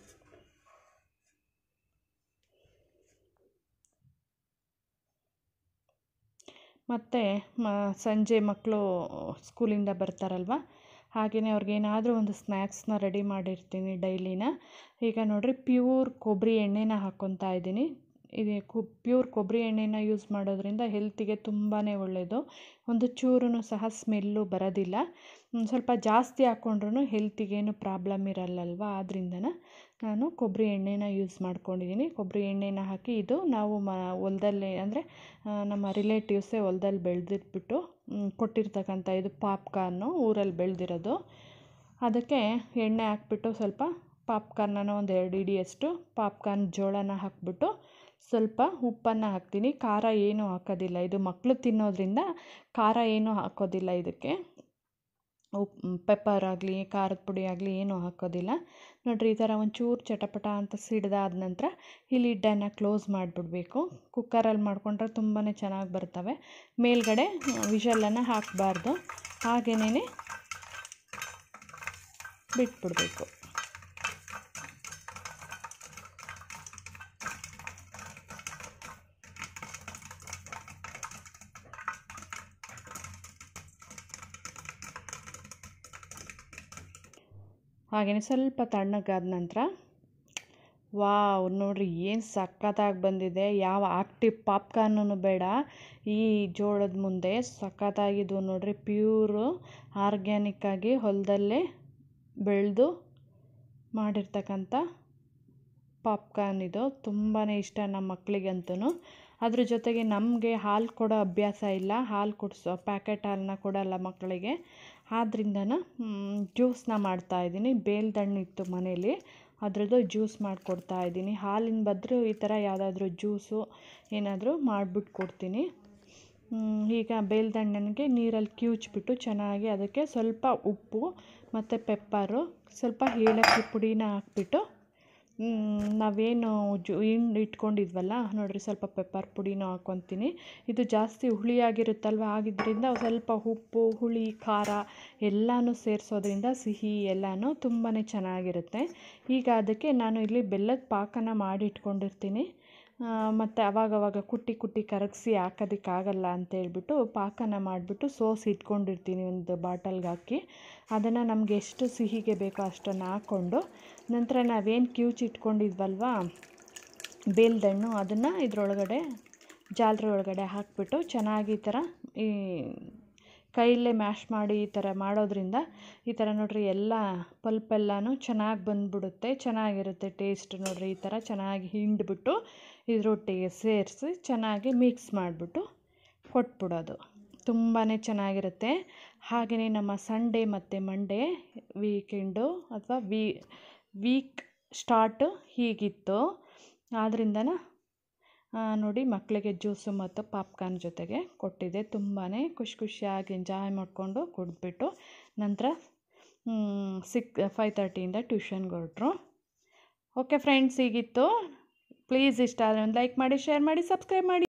ಮತ್ತು ಮ ಸಂಜೆ ಮಕ್ಕಳು ಸ್ಕೂಲಿಂದ ಬರ್ತಾರಲ್ವ ಹಾಗೆಯೇ ಅವ್ರಿಗೇನಾದರೂ ಒಂದು ಸ್ನ್ಯಾಕ್ಸ್ನ ರೆಡಿ ಮಾಡಿರ್ತೀನಿ ಡೈಲಿನ ಈಗ ನೋಡಿರಿ ಪ್ಯೂರ್ ಕೊಬ್ಬರಿ ಎಣ್ಣೆನ ಹಾಕ್ಕೊತಾ ಇದ್ದೀನಿ ಇದು ಕು ಪ್ಯೂರ್ ಕೊಬ್ಬರಿ ಎಣ್ಣೆನ ಯೂಸ್ ಮಾಡೋದ್ರಿಂದ ಹೆಲ್ತಿಗೆ ತುಂಬಾ ಒಳ್ಳೆಯದು ಒಂದು ಚೂರು ಸಹ ಸ್ಮೆಲ್ಲು ಬರೋದಿಲ್ಲ ಸ್ವಲ್ಪ ಜಾಸ್ತಿ ಹಾಕ್ಕೊಂಡ್ರೂ ಹೆಲ್ತಿಗೇನು ಪ್ರಾಬ್ಲಮ್ ಇರಲ್ಲಲ್ವ ಆದ್ರಿಂದನ ನಾನು ಕೊಬ್ಬರಿ ಎಣ್ಣೆನ ಯೂಸ್ ಮಾಡ್ಕೊಂಡಿದ್ದೀನಿ ಕೊಬ್ಬರಿ ಎಣ್ಣೆನ ಹಾಕಿ ಇದು ನಾವು ಮ ಹೊಲ್ದಲ್ಲಿ ಅಂದರೆ ನಮ್ಮ ರಿಲೇಟಿವ್ಸೇ ಹೊಲ್ದಲ್ಲಿ ಬೆಳೆದಿಟ್ಬಿಟ್ಟು ಕೊಟ್ಟಿರ್ತಕ್ಕಂಥ ಇದು ಪಾಪ್ಕಾರ್ನು ಊರಲ್ಲಿ ಬೆಳೆದಿರೋದು ಅದಕ್ಕೆ ಎಣ್ಣೆ ಹಾಕ್ಬಿಟ್ಟು ಸ್ವಲ್ಪ ಪಾಪ್ಕಾರ್ನನ್ನು ಒಂದು ಎರಡು ಹಿಡಿಯಷ್ಟು ಪಾಪ್ಕಾರ್ನ್ ಜೋಳನ ಹಾಕ್ಬಿಟ್ಟು ಸ್ವಲ್ಪ ಉಪ್ಪನ್ನು ಹಾಕ್ತೀನಿ ಖಾರ ಏನೂ ಹಾಕೋದಿಲ್ಲ ಇದು ಮಕ್ಕಳು ತಿನ್ನೋದ್ರಿಂದ ಖಾರ ಏನೂ ಹಾಕೋದಿಲ್ಲ ಇದಕ್ಕೆ ಉಪ್ಪು ಪೆಪ್ಪರ್ ಆಗಲಿ ಖಾರದ ಪುಡಿ ಆಗಲಿ ಏನೂ ಹಾಕೋದಿಲ್ಲ ನೋಡಿರಿ ಈ ಥರ ಒಂಚೂರು ಚಟಪಟ ಅಂತ ಸಿಡ್ದಾದ ನಂತರ ಈ ಲಿಡ್ಡನ್ನು ಕ್ಲೋಸ್ ಮಾಡಿಬಿಡ್ಬೇಕು ಕುಕ್ಕರಲ್ಲಿ ಮಾಡಿಕೊಂಡ್ರೆ ತುಂಬಾ ಚೆನ್ನಾಗಿ ಬರ್ತವೆ ಮೇಲ್ಗಡೆ ವಿಷಲನ್ನು ಹಾಕಬಾರ್ದು ಹಾಗೆಯೇ ಬಿಟ್ಬಿಡಬೇಕು ಹಾಗೆಯೇ ಸ್ವಲ್ಪ ತಣ್ಣಗಾದ ನಂತರ ವಾವ್ ನೋಡಿರಿ ಏನು ಸಖತ್ತಾಗಿ ಬಂದಿದೆ ಯಾವ ಆಕ್ಟಿವ್ ಪಾಪ್ಕಾರ್ನೂ ಬೇಡ ಈ ಜೋಳದ ಮುಂದೆ ಸಖತ್ತಾಗಿದ್ದು ನೋಡಿರಿ ಪ್ಯೂರು ಆರ್ಗ್ಯಾನಿಕ್ಕಾಗಿ ಹೊಲದಲ್ಲೇ ಬೆಳೆದು ಮಾಡಿರ್ತಕ್ಕಂಥ ಪಾಪ್ಕಾರ್ನ್ ಇದು ತುಂಬಾ ಇಷ್ಟ ನಮ್ಮ ಮಕ್ಕಳಿಗಂತೂ ಅದ್ರ ಜೊತೆಗೆ ನಮಗೆ ಹಾಲು ಕೊಡೋ ಅಭ್ಯಾಸ ಇಲ್ಲ ಹಾಲು ಕುಡಿಸೋ ಪ್ಯಾಕೆಟ್ ಹಾಲನ್ನ ಕೊಡಲ್ಲ ಮಕ್ಕಳಿಗೆ ಆದ್ರಿಂದನ ಜ್ಯೂಸನ್ನ ಮಾಡ್ತಾಯಿದ್ದೀನಿ ಬೇಲ್ದಣ್ಣಿತ್ತು ಮನೇಲಿ ಅದರದ್ದು ಜ್ಯೂಸ್ ಮಾಡಿಕೊಡ್ತಾ ಇದ್ದೀನಿ ಹಾಲಿನ ಬದಲು ಈ ಥರ ಯಾವುದಾದ್ರೂ ಜ್ಯೂಸು ಏನಾದರೂ ಮಾಡಿಬಿಟ್ಟು ಕೊಡ್ತೀನಿ ಹ್ಮ್, ಈಗ ಬೇಲ್ದಂಡನಿಗೆ ನೀರಲ್ಲಿ ಕಿವುಚ್ಬಿಟ್ಟು ಚೆನ್ನಾಗಿ ಅದಕ್ಕೆ ಸ್ವಲ್ಪ ಉಪ್ಪು ಮತ್ತು ಪೆಪ್ಪರು ಸ್ವಲ್ಪ ಏಲಕ್ಕಿ ಪುಡಿನ ಹಾಕ್ಬಿಟ್ಟು ಮ್, ನಾವೇನು ಜು ಹಿಂಡ್ ಇಟ್ಕೊಂಡಿದ್ವಲ್ಲ ನೋಡಿರಿ ಸ್ವಲ್ಪ ಪೆಪ್ಪರ್ ಪುಡಿನೂ ಹಾಕ್ಕೊತೀನಿ ಇದು ಜಾಸ್ತಿ ಹುಳಿಯಾಗಿರುತ್ತಲ್ವ ಆಗಿದ್ದರಿಂದ ಸ್ವಲ್ಪ ಉಪ್ಪು ಹುಳಿ ಖಾರ ಎಲ್ಲನೂ ಸೇರಿಸೋದ್ರಿಂದ ಸಿಹಿ ಎಲ್ಲನೂ ತುಂಬಾ ಚೆನ್ನಾಗಿರುತ್ತೆ ಈಗ ಅದಕ್ಕೆ ನಾನು ಇಲ್ಲಿ ಬೆಲ್ಲದ ಪಾಕನ ಮಾಡಿ ಇಟ್ಕೊಂಡಿರ್ತೀನಿ ಮತ್ತು ಅವಾಗವಾಗ ಕುಟ್ಟಿ ಕುಟ್ಟಿ ಕರಗಿಸಿ ಹಾಕೋದಕ್ಕಾಗಲ್ಲ ಅಂತೇಳ್ಬಿಟ್ಟು ಪಾಕನ ಮಾಡಿಬಿಟ್ಟು ಸೋಸಿ ಇಟ್ಕೊಂಡಿರ್ತೀನಿ ಒಂದು ಬಾಟಲ್ಗೆ ಹಾಕಿ ಅದನ್ನು ನಮಗೆ ಎಷ್ಟು ಸಿಹಿಗೆ ಬೇಕೋ ಅಷ್ಟನ್ನು ಹಾಕ್ಕೊಂಡು ನಂತರ ನಾವೇನು ಕಿವುಚಿ ಇಟ್ಕೊಂಡಿದ್ವಲ್ವ ಬೇಲ್ದಣ್ಣು ಅದನ್ನು ಇದರೊಳಗಡೆ ಜಾಲರಿ ಒಳಗಡೆ ಹಾಕಿಬಿಟ್ಟು ಚೆನ್ನಾಗಿ ಈ ಥರ ಈ ಕೈಯಲ್ಲೇ ಮ್ಯಾಶ್ ಮಾಡಿ ಈ ಥರ ಮಾಡೋದ್ರಿಂದ ಈ ಥರ ನೋಡಿರಿ ಎಲ್ಲ ಪಲ್ಪೆಲ್ಲನೂ ಚೆನ್ನಾಗಿ ಬಂದ್ಬಿಡುತ್ತೆ ಚೆನ್ನಾಗಿರುತ್ತೆ ಟೇಸ್ಟ್ ನೋಡಿರಿ ಈ ಥರ ಚೆನ್ನಾಗಿ ಹಿಂಡ್ಬಿಟ್ಟು ಇದರೊಟ್ಟಿಗೆ ಸೇರಿಸಿ ಚೆನ್ನಾಗಿ ಮಿಕ್ಸ್ ಮಾಡಿಬಿಟ್ಟು ಕೊಟ್ಬಿಡೋದು ತುಂಬಾ ಚೆನ್ನಾಗಿರುತ್ತೆ ಹಾಗೆಯೇ ನಮ್ಮ ಸಂಡೇ ಮತ್ತು ಮಂಡೇ ವೀಕೆಂಡು ಅಥವಾ ವೀ ವೀಕ್ ಸ್ಟಾರ್ಟು ಹೀಗಿತ್ತು ಆದ್ರಿಂದನ ನೋಡಿ ಮಕ್ಕಳಿಗೆ ಜ್ಯೂಸು ಮತ್ತು ಪಾಪ್ಕಾರ್ನ್ ಜೊತೆಗೆ ಕೊಟ್ಟಿದ್ದೆ ತುಂಬಾ ಖುಷಿ ಖುಷಿಯಾಗಿ ಎಂಜಾಯ್ ಮಾಡಿಕೊಂಡು ಕುಡಿದ್ಬಿಟ್ಟು ನಂತರ ಸಿಕ್ ಫೈವ್ ತರ್ಟಿಯಿಂದ ಟ್ಯೂಷನ್ಗೆ ಹೊರಟ್ರು ಓಕೆ ಫ್ರೆಂಡ್ಸ್ ಹೀಗಿತ್ತು ಪ್ಲೀಸ್ ಇಷ್ಟ ಆದರೆ ಒಂದು ಲೈಕ್ ಮಾಡಿ ಶೇರ್ ಮಾಡಿ ಸಬ್ಸ್ಕ್ರೈಬ್ ಮಾಡಿ